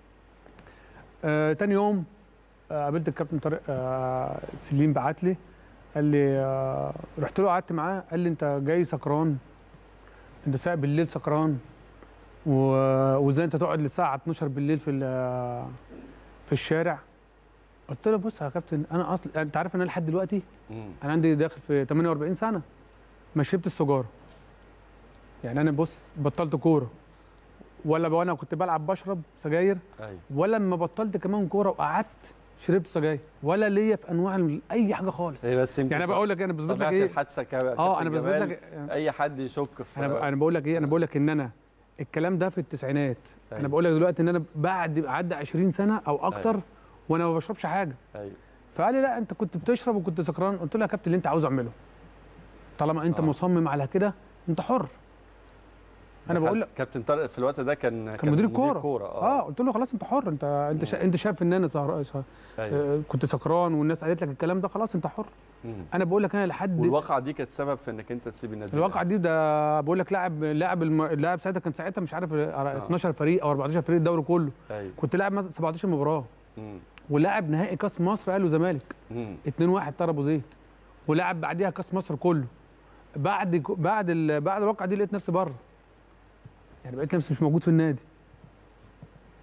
F: آه تاني يوم آه قابلت الكابتن طارق آه سليم بعت لي قال لي آه رحت له قعدت معاه قال لي انت جاي سكران انت سايق بالليل سكران وازاي انت تقعد للساعه 12 بالليل في في الشارع قلت له بص يا كابتن انا اصل انت عارف ان انا لحد دلوقتي
A: مم.
F: انا عندي داخل في 48 سنه ما شربت السجاره يعني انا بص بطلت كوره ولا وانا كنت بلعب بشرب سجاير
A: ايوه
F: ولا لما بطلت كمان كوره وقعدت شربت سجاير ولا ليا في انواع اي حاجه خالص
A: هي بس
F: يعني انا بقول لك انا بثبت لك ايه
A: الحادثه كمان
F: اه انا بثبت لك
A: اي حد يشك في
F: انا انا بقول لك ايه انا بقول لك ان انا الكلام ده في التسعينات
A: أيوة.
F: انا بقول لك دلوقتي ان انا بعد عدى 20 سنه او اكتر
A: أيوة.
F: وانا ما بشربش حاجه
A: ايوه
F: فقال لي لا انت كنت بتشرب وكنت سكران قلت له يا كابتن اللي انت عاوز اعمله طالما انت
A: آه.
F: آه. مصمم على كده انت حر انا بقول لك
A: كابتن طارق في الوقت ده كان
F: كان مدير كوره
A: كوره
F: اه, آه قلت له خلاص انت حر انت انت شا... انت شايف ان انا سهر... سهر...
A: أيوة.
F: آه كنت سكران والناس قالت لك الكلام ده خلاص انت حر
A: مم.
F: انا بقول لك انا لحد
A: والواقعه دي كانت سبب في انك انت تسيب النادي
F: الواقعه دي ده بقول لك لاعب لاعب الم... اللاعب ساعتها كان ساعتها مش عارف 12 فريق او 14 فريق الدوري كله
A: ايوه
F: كنت لاعب مثلا 17 مباراه
A: مم.
F: ولاعب نهائي كاس مصر قالوا زمالك
A: مم.
F: 2 1 طار ابو زيد ولاعب بعديها كاس مصر كله بعد بعد ال... بعد الواقعه دي لقيت نفسي بره يعني بقيت نفسي مش موجود في النادي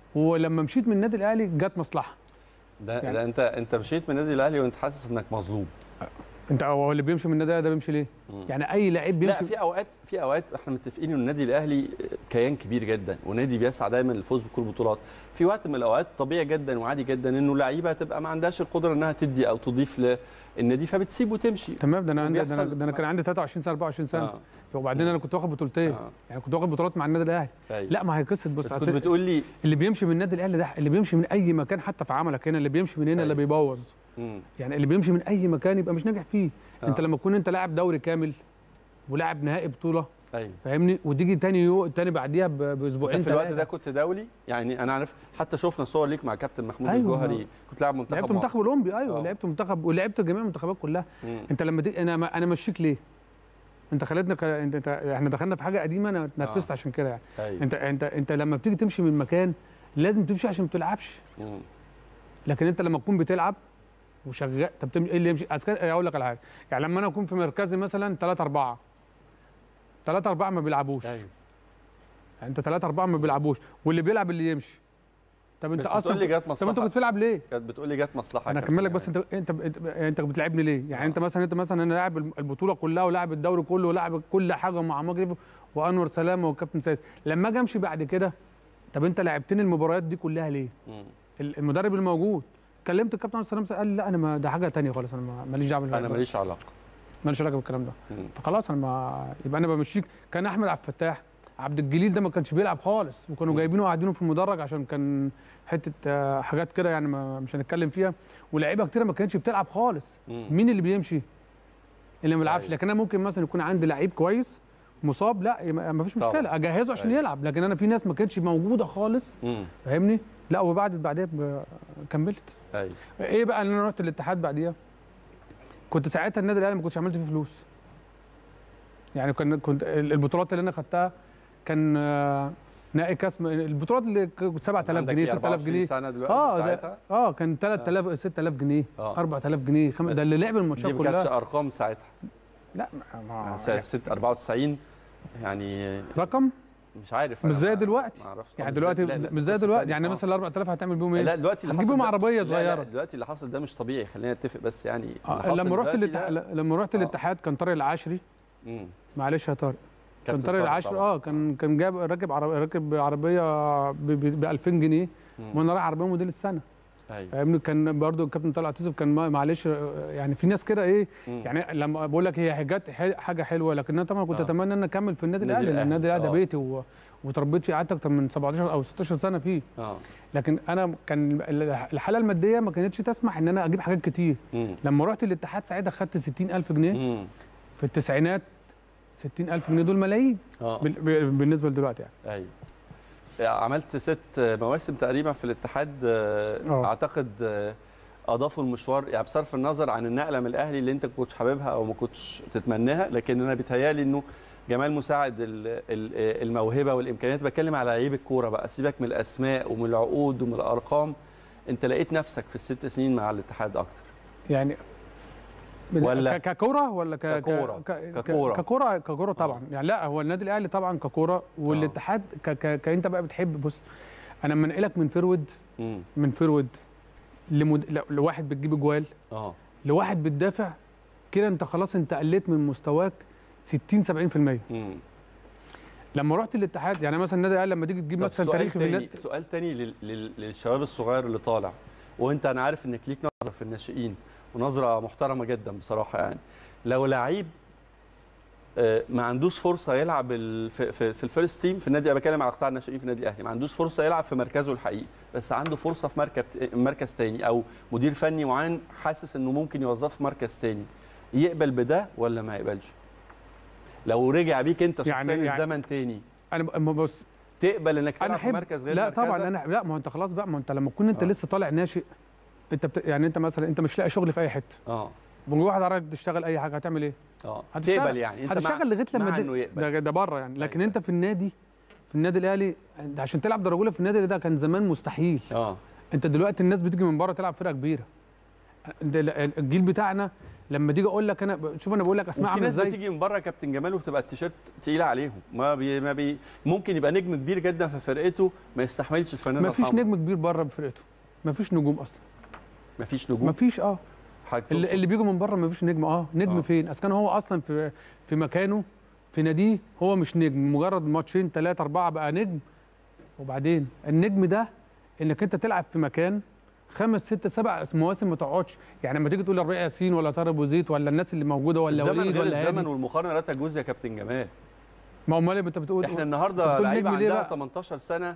F: ولما مشيت من النادي الاهلي جت مصلحه
A: ده, يعني ده انت انت مشيت من النادي الاهلي وانت حاسس انك مظلوم
F: انت هو اللي بيمشي من النادي الاهلي ده بيمشي ليه؟ مم. يعني اي لعيب بيمشي
A: لا في اوقات في اوقات احنا متفقين ان النادي الاهلي كيان كبير جدا ونادي بيسعى دايما للفوز بكل البطولات في وقت من الاوقات طبيعي جدا وعادي جدا انه لعيبه تبقى ما عندهاش القدره انها تدي او تضيف للنادي فبتسيب وتمشي
F: تمام ده انا عندي ده انا, ده أنا كان عندي 23 سنه 24 سنه آه. وبعدين انا كنت واخد بطولتين آه. يعني كنت واخد بطولات مع النادي الاهلي أيوه. لا ما هي قصه بص
A: بس كنت بتقول لي
F: اللي بيمشي من النادي الاهلي ده اللي بيمشي من اي مكان حتى في عملك هنا اللي بيمشي من هنا أيوه. اللي بيبوظ يعني اللي بيمشي من اي مكان يبقى مش ناجح فيه آه. انت لما تكون انت لاعب دوري كامل ولاعب نهائي بطوله
A: ايوه
F: فاهمني وتيجي تاني يو تاني بعديها باسبوعين
A: في الوقت ده كنت دولي يعني انا عارف حتى شفنا صور ليك مع كابتن محمود أيوة. الجوهري كنت لاعب منتخب
F: لعبت منتخب اولمبي ايوه أوه. لعبت منتخب ولعبت جميع المنتخبات كلها مم. انت لما دي انا انا مشيك ليه انت خلتنا ك... انت... انت احنا دخلنا في حاجه قديمه انا اتنرفزت آه. عشان كده يعني أيوة. انت انت انت لما بتيجي تمشي من مكان لازم تمشي عشان ما تلعبش لكن انت لما تكون بتلعب وشغال طب ايه اللي يمشي اقول لك على حاجه يعني لما انا اكون في مركزي مثلا 3 4 3 4 ما بيلعبوش
A: ايوه
F: يعني انت 3 4 ما بيلعبوش واللي بيلعب اللي يمشي طب انت اصلا
A: بتقول لي جت مصلحه
F: طب انت كنت بتلعب ليه؟
A: كانت بتقول لي جت مصلحه
F: انا اكمل لك بس انت انت انت بتلعبني ليه؟ يعني آه. انت مثلا انت مثلا انا لاعب البطوله كلها ولاعب الدوري كله ولاعب كل حاجه مع مجري وانور سلامه والكابتن سايس لما اجي امشي بعد كده طب انت لعبتني المباريات دي كلها ليه؟ مم. المدرب الموجود كلمت الكابتن انور سلامه قال لي لا انا ما ده حاجه ثانيه خالص انا ماليش دعوه
A: انا ماليش علاقه
F: ماليش علاقه بالكلام ده مم. فخلاص انا ما يبقى انا بمشيك كان احمد عبد الفتاح عبد الجليل ده ما كانش بيلعب خالص وكانوا جايبينه وقاعدينه في المدرج عشان كان حته حاجات كده يعني ما مش هنتكلم فيها ولاعيبه كتيره ما كانتش بتلعب خالص مم. مين اللي بيمشي اللي ما بيلعبش لكن انا ممكن مثلا يكون عندي لعيب كويس مصاب لا ما فيش مشكله طبعا. اجهزه عشان أيوة. يلعب لكن انا في ناس ما كانتش موجوده خالص فاهمني لا وبعد بعدها كملت
A: ايوه
F: ايه بقى ان انا رحت الاتحاد بعديها كنت ساعتها النادي الاهلي ما كنتش عملت فيه فلوس يعني كان كنت البطولات اللي انا خدتها كان نهائي كاس البطولات اللي 7000 جنيه 6000 جنيه
A: سنه دلوقتي اه ساعتها
F: اه كان 3000 6000 جنيه آه. 4000 جنيه خم... ده اللي لعب الماتشات كلها
A: دي ما كانتش ارقام ساعتها
F: لا ما
A: سنه 6 94 يعني
F: رقم
A: مش عارف
F: مش زي دلوقتي يعني دلوقتي مش زي دلوقتي يعني مثلا ال 4000 هتعمل بيهم ايه؟
A: لا دلوقتي
F: اللي حصل عربيه صغيره
A: لا دلوقتي اللي حصل ده مش طبيعي خلينا نتفق بس يعني
F: آه لما رحت الاتحاد لما رحت الاتحاد كان طارق العشري معلش يا طارق كان طارق العشري اه كان كان جاب راكب عربيه راكب عربيه ب 2000 جنيه وانا رايح عربيه موديل السنه
A: ايوه
F: فاهمني كان برضو الكابتن طلعت يوسف كان معلش يعني في ناس كده ايه مم. يعني لما بقول لك هي حاجات حاجه حلوه لكن انا طبعا كنت آه. اتمنى ان انا اكمل في النادي الاهلي لان النادي الاهلي ده بيتي و... وتربيت فيه قعدت اكتر من 17 او 16 سنه فيه
A: اه
F: لكن انا كان الحاله الماديه ما كانتش تسمح ان انا اجيب حاجات كتير
A: مم.
F: لما رحت الاتحاد ساعتها خدت 60000 جنيه
A: مم.
F: في التسعينات 60000 جنيه دول ملايين
A: آه.
F: بالنسبه لدلوقتي يعني
A: ايوه عملت ست مواسم تقريبا في الاتحاد
F: أوه.
A: اعتقد اضافوا المشوار يعني بصرف النظر عن النقله من الاهلي اللي انت ما كنتش حاببها او ما كنتش تتمناها لكن انا بيتهيالي انه جمال مساعد الموهبه والامكانيات بتكلم على لعيب الكوره بقى سيبك من الاسماء ومن العقود ومن الارقام انت لقيت نفسك في الست سنين مع الاتحاد اكتر
F: يعني
A: ولا
F: ككوره ولا ك...
A: ككوره
F: ككوره ككوره ككوره طبعا آه. يعني لا هو النادي الاهلي طبعا ككوره والاتحاد ك... ك... كانت بقى بتحب بص انا منقلك من فرود من فرود لمد... لواحد بتجيب اجوال
A: اه
F: لواحد بتدافع كده انت خلاص انت قلت من مستواك 60 70%
A: مم.
F: لما رحت الاتحاد يعني مثلا النادي الاهلي لما تيجي تجيب مثلا تاريخ
A: في النادي سؤال تاني لل... لل... للشباب الصغير اللي طالع وانت انا عارف انك ليك نظره في الناشئين ونظره محترمه جدا بصراحه يعني لو لعيب ما عندوش فرصه يلعب في في الفيرست تيم في النادي انا بتكلم على قطاع الناشئين في النادي الاهلي ما عندوش فرصه يلعب في مركزه الحقيقي بس عنده فرصه في مركز مركز ثاني او مدير فني معين حاسس انه ممكن يوظفه في مركز ثاني يقبل بده ولا ما يقبلش لو رجع بيك انت شخصيا يعني يعني الزمن تاني
F: انا بص
A: تقبل انك تلعب في مركز غير
F: لا
A: مركزك؟
F: طبعا انا لا ما هو انت خلاص بقى ما انت لما تكون انت آه. لسه طالع ناشئ انت بت... يعني انت مثلا انت مش لاقي شغل في اي حته
A: اه
F: واحد عرض تشتغل اي حاجه هتعمل ايه؟
A: اه هتقبل يعني
F: انت هتشتغل لغايه لما دي... ده, ده بره يعني لكن انت في النادي في النادي الاهلي عشان تلعب درجه اولى في النادي ده كان زمان مستحيل
A: اه
F: انت دلوقتي الناس بتيجي من بره تلعب فرقه كبيره الجيل بتاعنا لما تيجي اقول لك انا شوف انا بقول لك اسماء
A: عامله ازاي في ناس بتيجي من بره يا كابتن جمال وبتبقى التيشيرت تقيله عليهم ما بي ما بي ممكن يبقى نجم كبير جدا في فرقته ما يستحملش الفنان
F: ما فيش نجم كبير بره بفرقته ما فيش نجوم اصلا
A: ما فيش نجوم
F: ما فيش اه اللي, اللي بيجوا من بره ما فيش نجم اه نجم آه. فين اذا كان هو اصلا في في مكانه في ناديه هو مش نجم مجرد ماتشين ثلاثه اربعه بقى نجم وبعدين النجم ده انك انت تلعب في مكان خمس ست سبع مواسم ما تقعدش يعني لما تيجي تقول الرئي ياسين ولا طارق ابو زيد ولا الناس اللي موجوده ولا وليد ولا
A: الزمن والمقارنه لا تجوز يا كابتن جمال
F: ما امال انت بتقول
A: احنا النهارده لعيبه عندها 18 سنه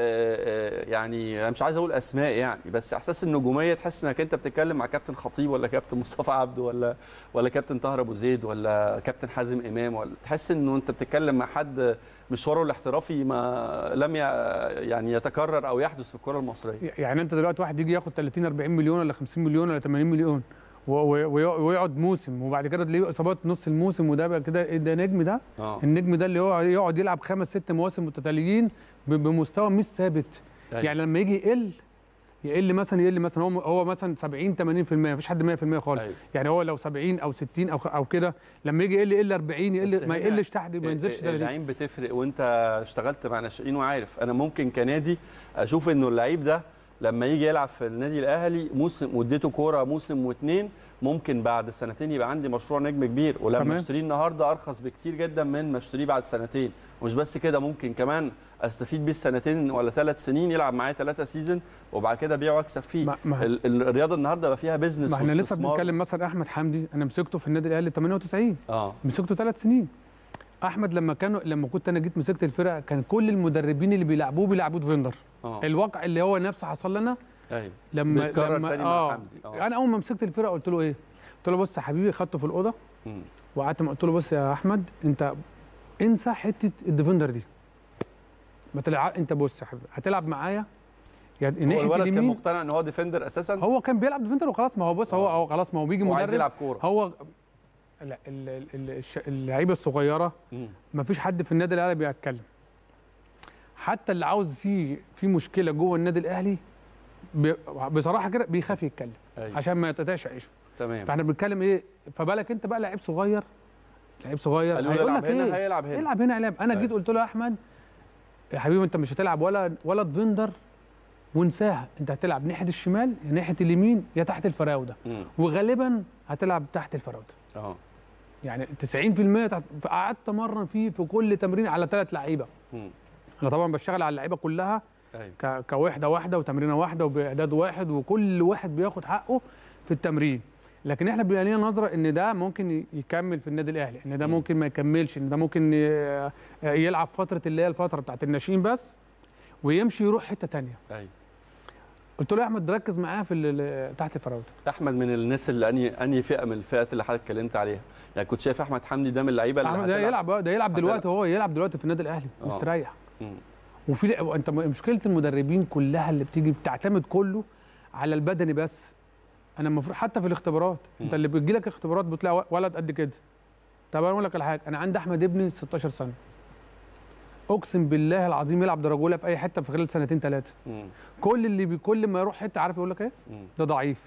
A: يعني انا مش عايز اقول اسماء يعني بس احساس النجوميه تحس انك انت بتتكلم مع كابتن خطيب ولا كابتن مصطفى عبده ولا ولا كابتن طاهر ابو زيد ولا كابتن حازم امام ولا تحس انه انت بتتكلم مع حد مشواره الاحترافي ما لم يعني يتكرر او يحدث في الكره المصريه
F: يعني انت دلوقتي واحد يجي ياخد 30 40 مليون ولا 50 مليون ولا 80 مليون ويقعد موسم وبعد كده تلاقيه اصابات نص الموسم وده بقى كده ده نجم ده أوه. النجم ده اللي هو يقعد يلعب خمس ست مواسم متتاليين بمستوى مش ثابت أيوة. يعني لما يجي يقل يقل مثلا يقل مثلا هو هو مثلا 70 80% مفيش حد 100% خالص أيوة. يعني هو لو 70 او 60 او او كده لما يجي يقل يقل 40 يقل ما يقلش تحت ما ينزلش
A: 30 اللعيب بتفرق وانت اشتغلت مع ناشئين وعارف انا ممكن كنادي اشوف انه اللعيب ده لما يجي يلعب في النادي الاهلي موسم واديته كوره موسم واثنين ممكن بعد سنتين يبقى عندي مشروع نجم كبير ولما اشتريه النهارده ارخص بكتير جدا من ما اشتريه بعد سنتين ومش بس كده ممكن كمان استفيد بيه السنتين ولا ثلاث سنين يلعب معايا ثلاثه سيزون وبعد كده ابيعه واكسب فيه ما ما الرياضه النهارده بقى فيها بيزنس
F: ما احنا لسه بنتكلم مثلا احمد حمدي انا مسكته في النادي الاهلي 98 اه مسكته ثلاث سنين احمد لما كانوا لما كنت انا جيت مسكت الفرقه كان كل المدربين اللي بيلعبوه بيلعبوه ديفندر آه. الواقع اللي هو نفسه حصل لنا
A: ايوه
F: لما لما تاني آه. مع حمدي آه. انا اول ما مسكت الفرقه قلت له ايه قلت له بص يا حبيبي خدته في الاوضه وقعدت قلت له بص يا احمد انت انسى حته الديفندر دي ما تلعب انت بص يا حبيبي هتلعب معايا
A: يعني هو الولد كان مقتنع ان هو ديفندر اساسا
F: هو كان بيلعب ديفندر وخلاص ما هو بص هو هو خلاص ما هو بيجي مدرب
A: عايز يلعب كوره
F: هو لا اللعيبه الصغيره ما فيش حد في النادي الاهلي بيتكلم حتى اللي عاوز فيه في مشكله جوه النادي الاهلي بصراحه كده بيخاف يتكلم أيوة. عشان ما يتتعش عيشه
A: تمام
F: فاحنا بنتكلم ايه فبالك انت بقى لعيب صغير لعيب صغير
A: هيقول لك هنا
F: ايه
A: هيلعب هنا
F: العب هنا العب انا أيوة. جيت قلت له يا احمد يا حبيبي انت مش هتلعب ولا ولا ديفندر وانساها انت هتلعب ناحيه الشمال يا ناحيه اليمين يا تحت الفراوده وغالبا هتلعب تحت الفراوده اه يعني 90% تحت قعدت امرن فيه في كل تمرين على ثلاث لعيبه انا طبعا بشتغل على اللعيبه كلها أيوة. كوحده واحده وتمرينه واحده وباعداد واحد وكل واحد بياخد حقه في التمرين لكن احنا بيبقى لنا نظره ان ده ممكن يكمل في النادي الاهلي ان ده ممكن ما يكملش ان ده ممكن يلعب فتره اللي هي الفتره بتاعت الناشئين بس ويمشي يروح حته ثانيه
A: ايوه
F: قلت له يا احمد ركز معاه في تحت الفراوده
A: احمد من الناس اللي انهي انهي فئه من الفئات اللي حضرتك اتكلمت عليها يعني كنت شايف احمد حمدي ده من اللعيبه اللي
F: ده يلعب ده يلعب دلوقتي هو يلعب دلوقتي في النادي الاهلي مستريح وفي انت مشكله المدربين كلها اللي بتيجي بتعتمد كله على البدني بس انا المفروض حتى في الاختبارات م. انت اللي بتجي لك اختبارات بتلاقي ولد قد كده طب انا اقول لك على حاجه انا عندي احمد ابني 16 سنه اقسم بالله العظيم يلعب درجه اولى في اي حته في خلال سنتين ثلاثه كل اللي بي كل ما يروح حته عارف يقول لك ايه ده ضعيف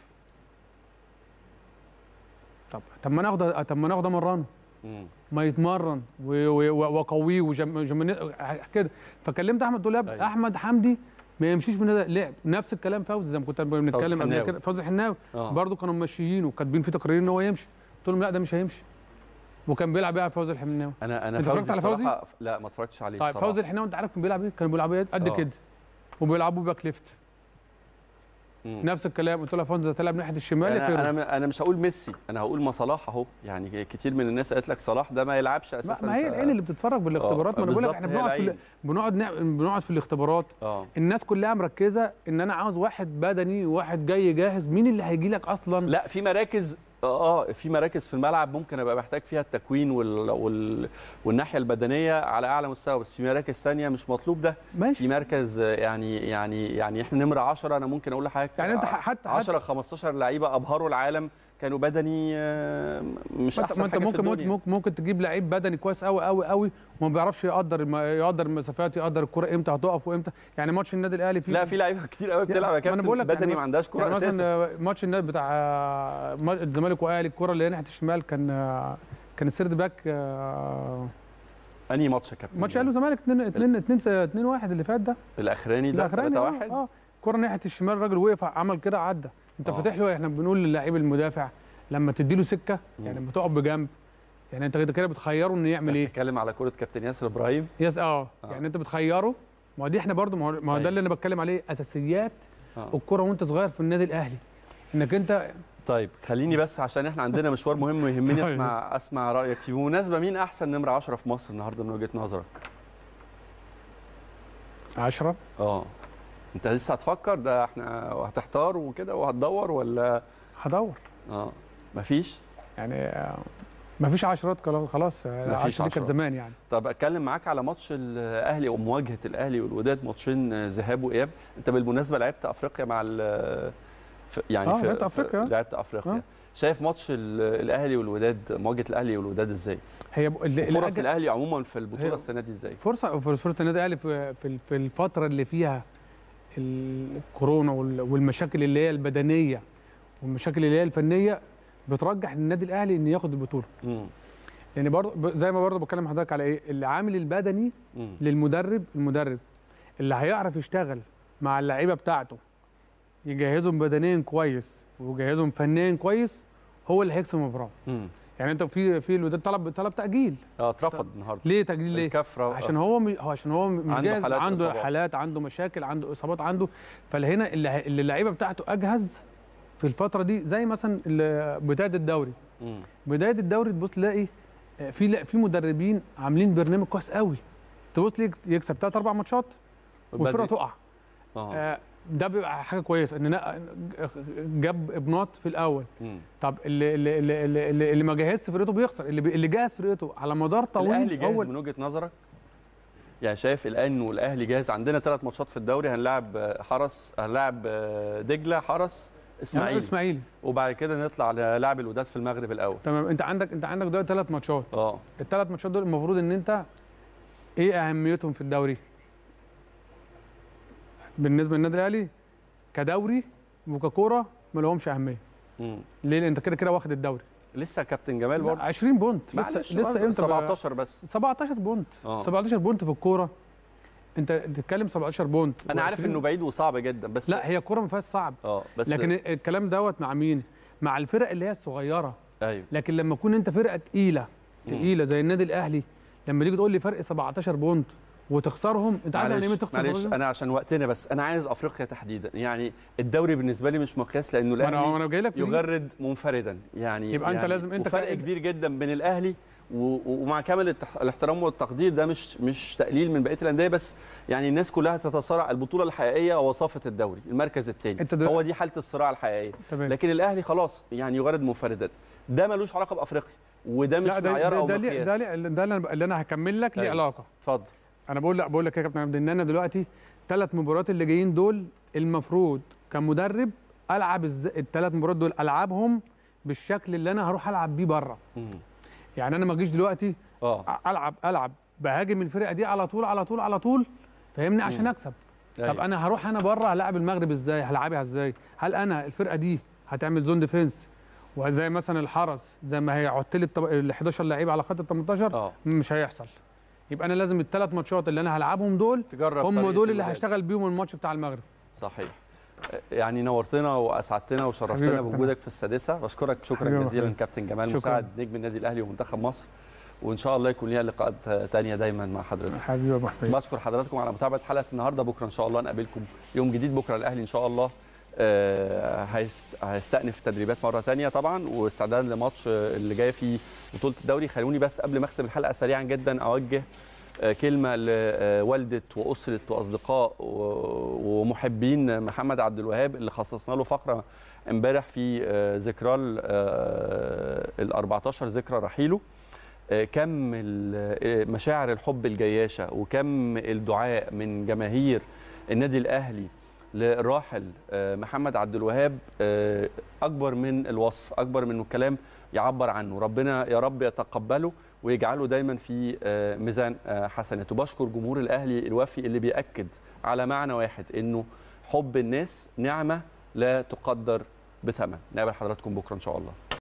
F: طب طب ما ناخد طب ما ناخد امرنه ما يتمرن واقويه وجم... كده فكلمت احمد قلت له احمد حمدي ما يمشيش من ده لعب نفس الكلام فوزي زي ما كنت بنتكلم قبل كده فوزي حناوي آه. برضه كانوا ممشيينه وكاتبين في تقرير ان هو يمشي قلت لهم لا ده مش هيمشي وكان بيلعب ايه فوزي الحناوي
A: انا انا
F: انت اتفرجت على فوزي
A: لا ما اتفرجتش عليه
F: طيب فوزي الحناوي انت عارف كان بيلعب ايه كان بيلعب ايه قد كده وبيلعبوا باك ليفت مم. نفس الكلام قلت له فونز هتلعب ناحيه الشمال
A: انا انا انا مش هقول ميسي انا هقول ما صلاح اهو يعني كتير من الناس قالت لك صلاح ده ما يلعبش اساسا
F: ما هي العين اللي بتتفرج بالاختبارات ما انا بقول لك احنا بنقعد في بنقعد بنقعد في الاختبارات أوه. الناس كلها مركزه ان انا عاوز واحد بدني وواحد جاي جاهز مين اللي هيجي لك اصلا
A: لا في مراكز اه في مراكز في الملعب ممكن ابقى محتاج فيها التكوين وال... وال... والناحيه البدنيه على اعلى مستوى بس في مراكز ثانيه مش مطلوب ده
F: ماشي.
A: في مركز يعني يعني يعني احنا نمره 10 انا ممكن اقول لحضرتك
F: يعني انت حتى
A: 10 15 لعيبه ابهروا العالم كانوا بدني مش احسن
F: حاجه ممكن في ممكن ممكن تجيب لعيب بدني كويس قوي قوي قوي وما بيعرفش يقدر يقدر المسافات يقدر الكره امتى هتقف وامتى يعني ماتش النادي الاهلي فيه
A: لا في لعيبه كتير قوي بتلعب يا كابتن بدني يعني ما عندهاش كره
F: يعني مثلا ماتش النادي بتاع الزمالك واهلي الكره اللي ناحيه الشمال كان كان السيرد باك
A: انهي ماتش يا كابتن
F: ماتش اهلي والزمالك 2 2 2 2 1 اللي فات ده
A: الاخراني ده
F: 3 1 اه الكره ناحيه الشمال الراجل وقف عمل كده عدى انت آه. فاتح له احنا بنقول للاعيب المدافع لما تدي له سكه يعني لما تقف بجنب يعني انت كده بتخيره انه يعمل ايه
A: بتتكلم على كره كابتن ياسر ابراهيم
F: يس اه, آه. يعني انت بتخيره ما دي احنا برضو ما هو ده اللي انا بتكلم عليه اساسيات آه. الكره وانت صغير في النادي الاهلي انك انت
A: طيب خليني بس عشان احنا عندنا مشوار مهم ويهمني اسمع اسمع رايك فيه بمناسبه مين احسن نمره 10 في مصر النهارده من وجهه نظرك
F: 10
A: اه انت لسه هتفكر ده احنا وهتحتار وكده وهتدور ولا
F: هدور
A: اه مفيش
F: يعني مفيش عشرات خلاص
A: مفيش
F: دي كانت زمان يعني
A: طب اتكلم معاك على ماتش الاهلي ومواجهه الاهلي والوداد ماتشين ذهاب واياب انت بالمناسبه لعبت افريقيا مع يعني
F: آه في لعبت افريقيا
A: لعبت افريقيا آه. شايف ماتش الاهلي والوداد مواجهه الاهلي والوداد ازاي
F: هي
A: فرص الاهلي عموما في البطوله السنه دي ازاي
F: فرصه فرصه النادي الاهلي في في الفتره اللي فيها الكورونا والمشاكل اللي هي البدنيه والمشاكل اللي هي الفنيه بترجح للنادي الاهلي انه ياخد البطوله
A: مم.
F: يعني برضه زي ما برضه بكلم حضرتك على ايه العامل البدني
A: مم.
F: للمدرب المدرب اللي هيعرف يشتغل مع اللعيبه بتاعته يجهزهم بدنيا كويس ويجهزهم فنيا كويس هو اللي هيكسب المباراه يعني انت في في الوداد طلب طلب تاجيل
A: اه اترفض النهارده
F: ليه تاجيل ليه
A: الكفره
F: عشان هو م... عشان هو مش
A: عنده
F: جاهز
A: حالات
F: عنده
A: إصابات.
F: حالات عنده مشاكل عنده اصابات عنده فهنا اللي اللعيبه بتاعته اجهز في الفتره دي زي مثلا بدايه الدوري
A: مم.
F: بدايه الدوري تبص تلاقي في في مدربين عاملين برنامج كويس قوي تبص تلاقي يكسب ثلاث اربع ماتشات والفرقه تقع
A: آه.
F: آه ده بيبقى حاجه كويسه ان جاب ابناط في الاول
A: مم.
F: طب اللي اللي اللي, اللي, اللي ما جهزش فرقته بيخسر اللي اللي جهز فرقته على مدار طويل
A: الاهلي جاهز من وجهه نظرك يعني شايف الان والاهلي جاهز عندنا ثلاث ماتشات في الدوري هنلاعب حرس هنلاعب دجله حرس اسماعيلي
F: اسماعيلي
A: وبعد كده نطلع للاعب الوداد في المغرب الاول
F: تمام انت عندك انت عندك دلوقتي ثلاث ماتشات
A: اه
F: الثلاث ماتشات دول المفروض ان انت ايه اهميتهم في الدوري بالنسبه للنادي الاهلي كدوري وككوره ما لهمش اهميه
A: مم.
F: ليه لان انت كده كده واخد الدوري
A: لسه كابتن جمال برضه
F: 20 بونت لسه لسه امتى
A: 17 بس
F: 17 بونت
A: آه.
F: 17 بونت في الكوره انت بتتكلم 17 بونت
A: انا عارف انه بعيد وصعب جدا بس
F: لا هي الكوره ما فيهاش صعب
A: اه بس
F: لكن الكلام دوت مع مين مع الفرق اللي هي الصغيره
A: ايوه
F: لكن لما تكون انت فرقه تقيله تقيله زي النادي الاهلي لما تيجي تقول لي فرق 17 بونت وتخسرهم انت عارف يعني ايه تخسر
A: معلش انا عشان وقتنا بس انا عايز افريقيا تحديدا يعني الدوري بالنسبه لي مش مقياس لانه
F: الاهلي أنا جاي لك
A: يغرد منفردا يعني
F: يبقى
A: يعني
F: انت لازم انت
A: فرق كبير جدا بين الاهلي ومع كامل الاحترام والتقدير ده مش مش تقليل من بقيه الانديه بس يعني الناس كلها تتصارع البطوله الحقيقيه وصافه الدوري المركز الثاني هو دي حاله الصراع الحقيقيه
F: تمام.
A: لكن الاهلي خلاص يعني يغرد منفردا ده ملوش علاقه بافريقيا وده مش معيار او
F: ده
A: مقياس
F: ده ده, ده اللي انا هكمل لك ليه علاقه
A: اتفضل
F: انا بقول لك بقول لك يا كابتن عبد ان انا دلوقتي ثلاث مباريات اللي جايين دول المفروض كمدرب العب الثلاث مباريات دول العبهم بالشكل اللي انا هروح العب بيه بره يعني انا ما اجيش دلوقتي
A: اه
F: العب العب بهاجم الفرقه دي على طول على طول على طول فاهمني عشان اكسب
A: أيوة.
F: طب انا هروح انا بره هلاعب المغرب ازاي هلعبها ازاي هل انا الفرقه دي هتعمل زون ديفنس وزي مثلا الحرس زي ما هي عدت لي ال 11 لعيب على خط ال 18
A: اه
F: مش هيحصل يبقى انا لازم الثلاث ماتشات اللي انا هلعبهم دول
A: تجرب
F: هم دول اللي هشتغل بيهم الماتش بتاع المغرب
A: صحيح يعني نورتنا واسعدتنا وشرفتنا بوجودك في السادسه بشكرك شكرا جزيلا كابتن جمال
F: شكرا.
A: مساعد نجم النادي الاهلي ومنتخب مصر وان شاء الله يكون ليها لقاءات ثانيه دايما مع حضرتك
F: حبيبي يا ابو حميد
A: بشكر حضراتكم على متابعه حلقه النهارده بكره ان شاء الله نقابلكم يوم جديد بكره الاهلي ان شاء الله هيستأنف تدريبات مره ثانيه طبعا واستعداد لماتش اللي جاي في بطوله الدوري خلوني بس قبل ما اختم الحلقه سريعا جدا اوجه كلمه لوالده واسره واصدقاء ومحبين محمد عبد الوهاب اللي خصصنا له فقره امبارح في ذكرى ال 14 ذكرى رحيله كم مشاعر الحب الجياشه وكم الدعاء من جماهير النادي الاهلي للراحل محمد عبد الوهاب اكبر من الوصف اكبر من الكلام يعبر عنه ربنا يا رب يتقبله ويجعله دايما في ميزان حسناته بشكر جمهور الاهلي الوفي اللي بياكد على معنى واحد انه حب الناس نعمه لا تقدر بثمن نقابل حضراتكم بكره ان شاء الله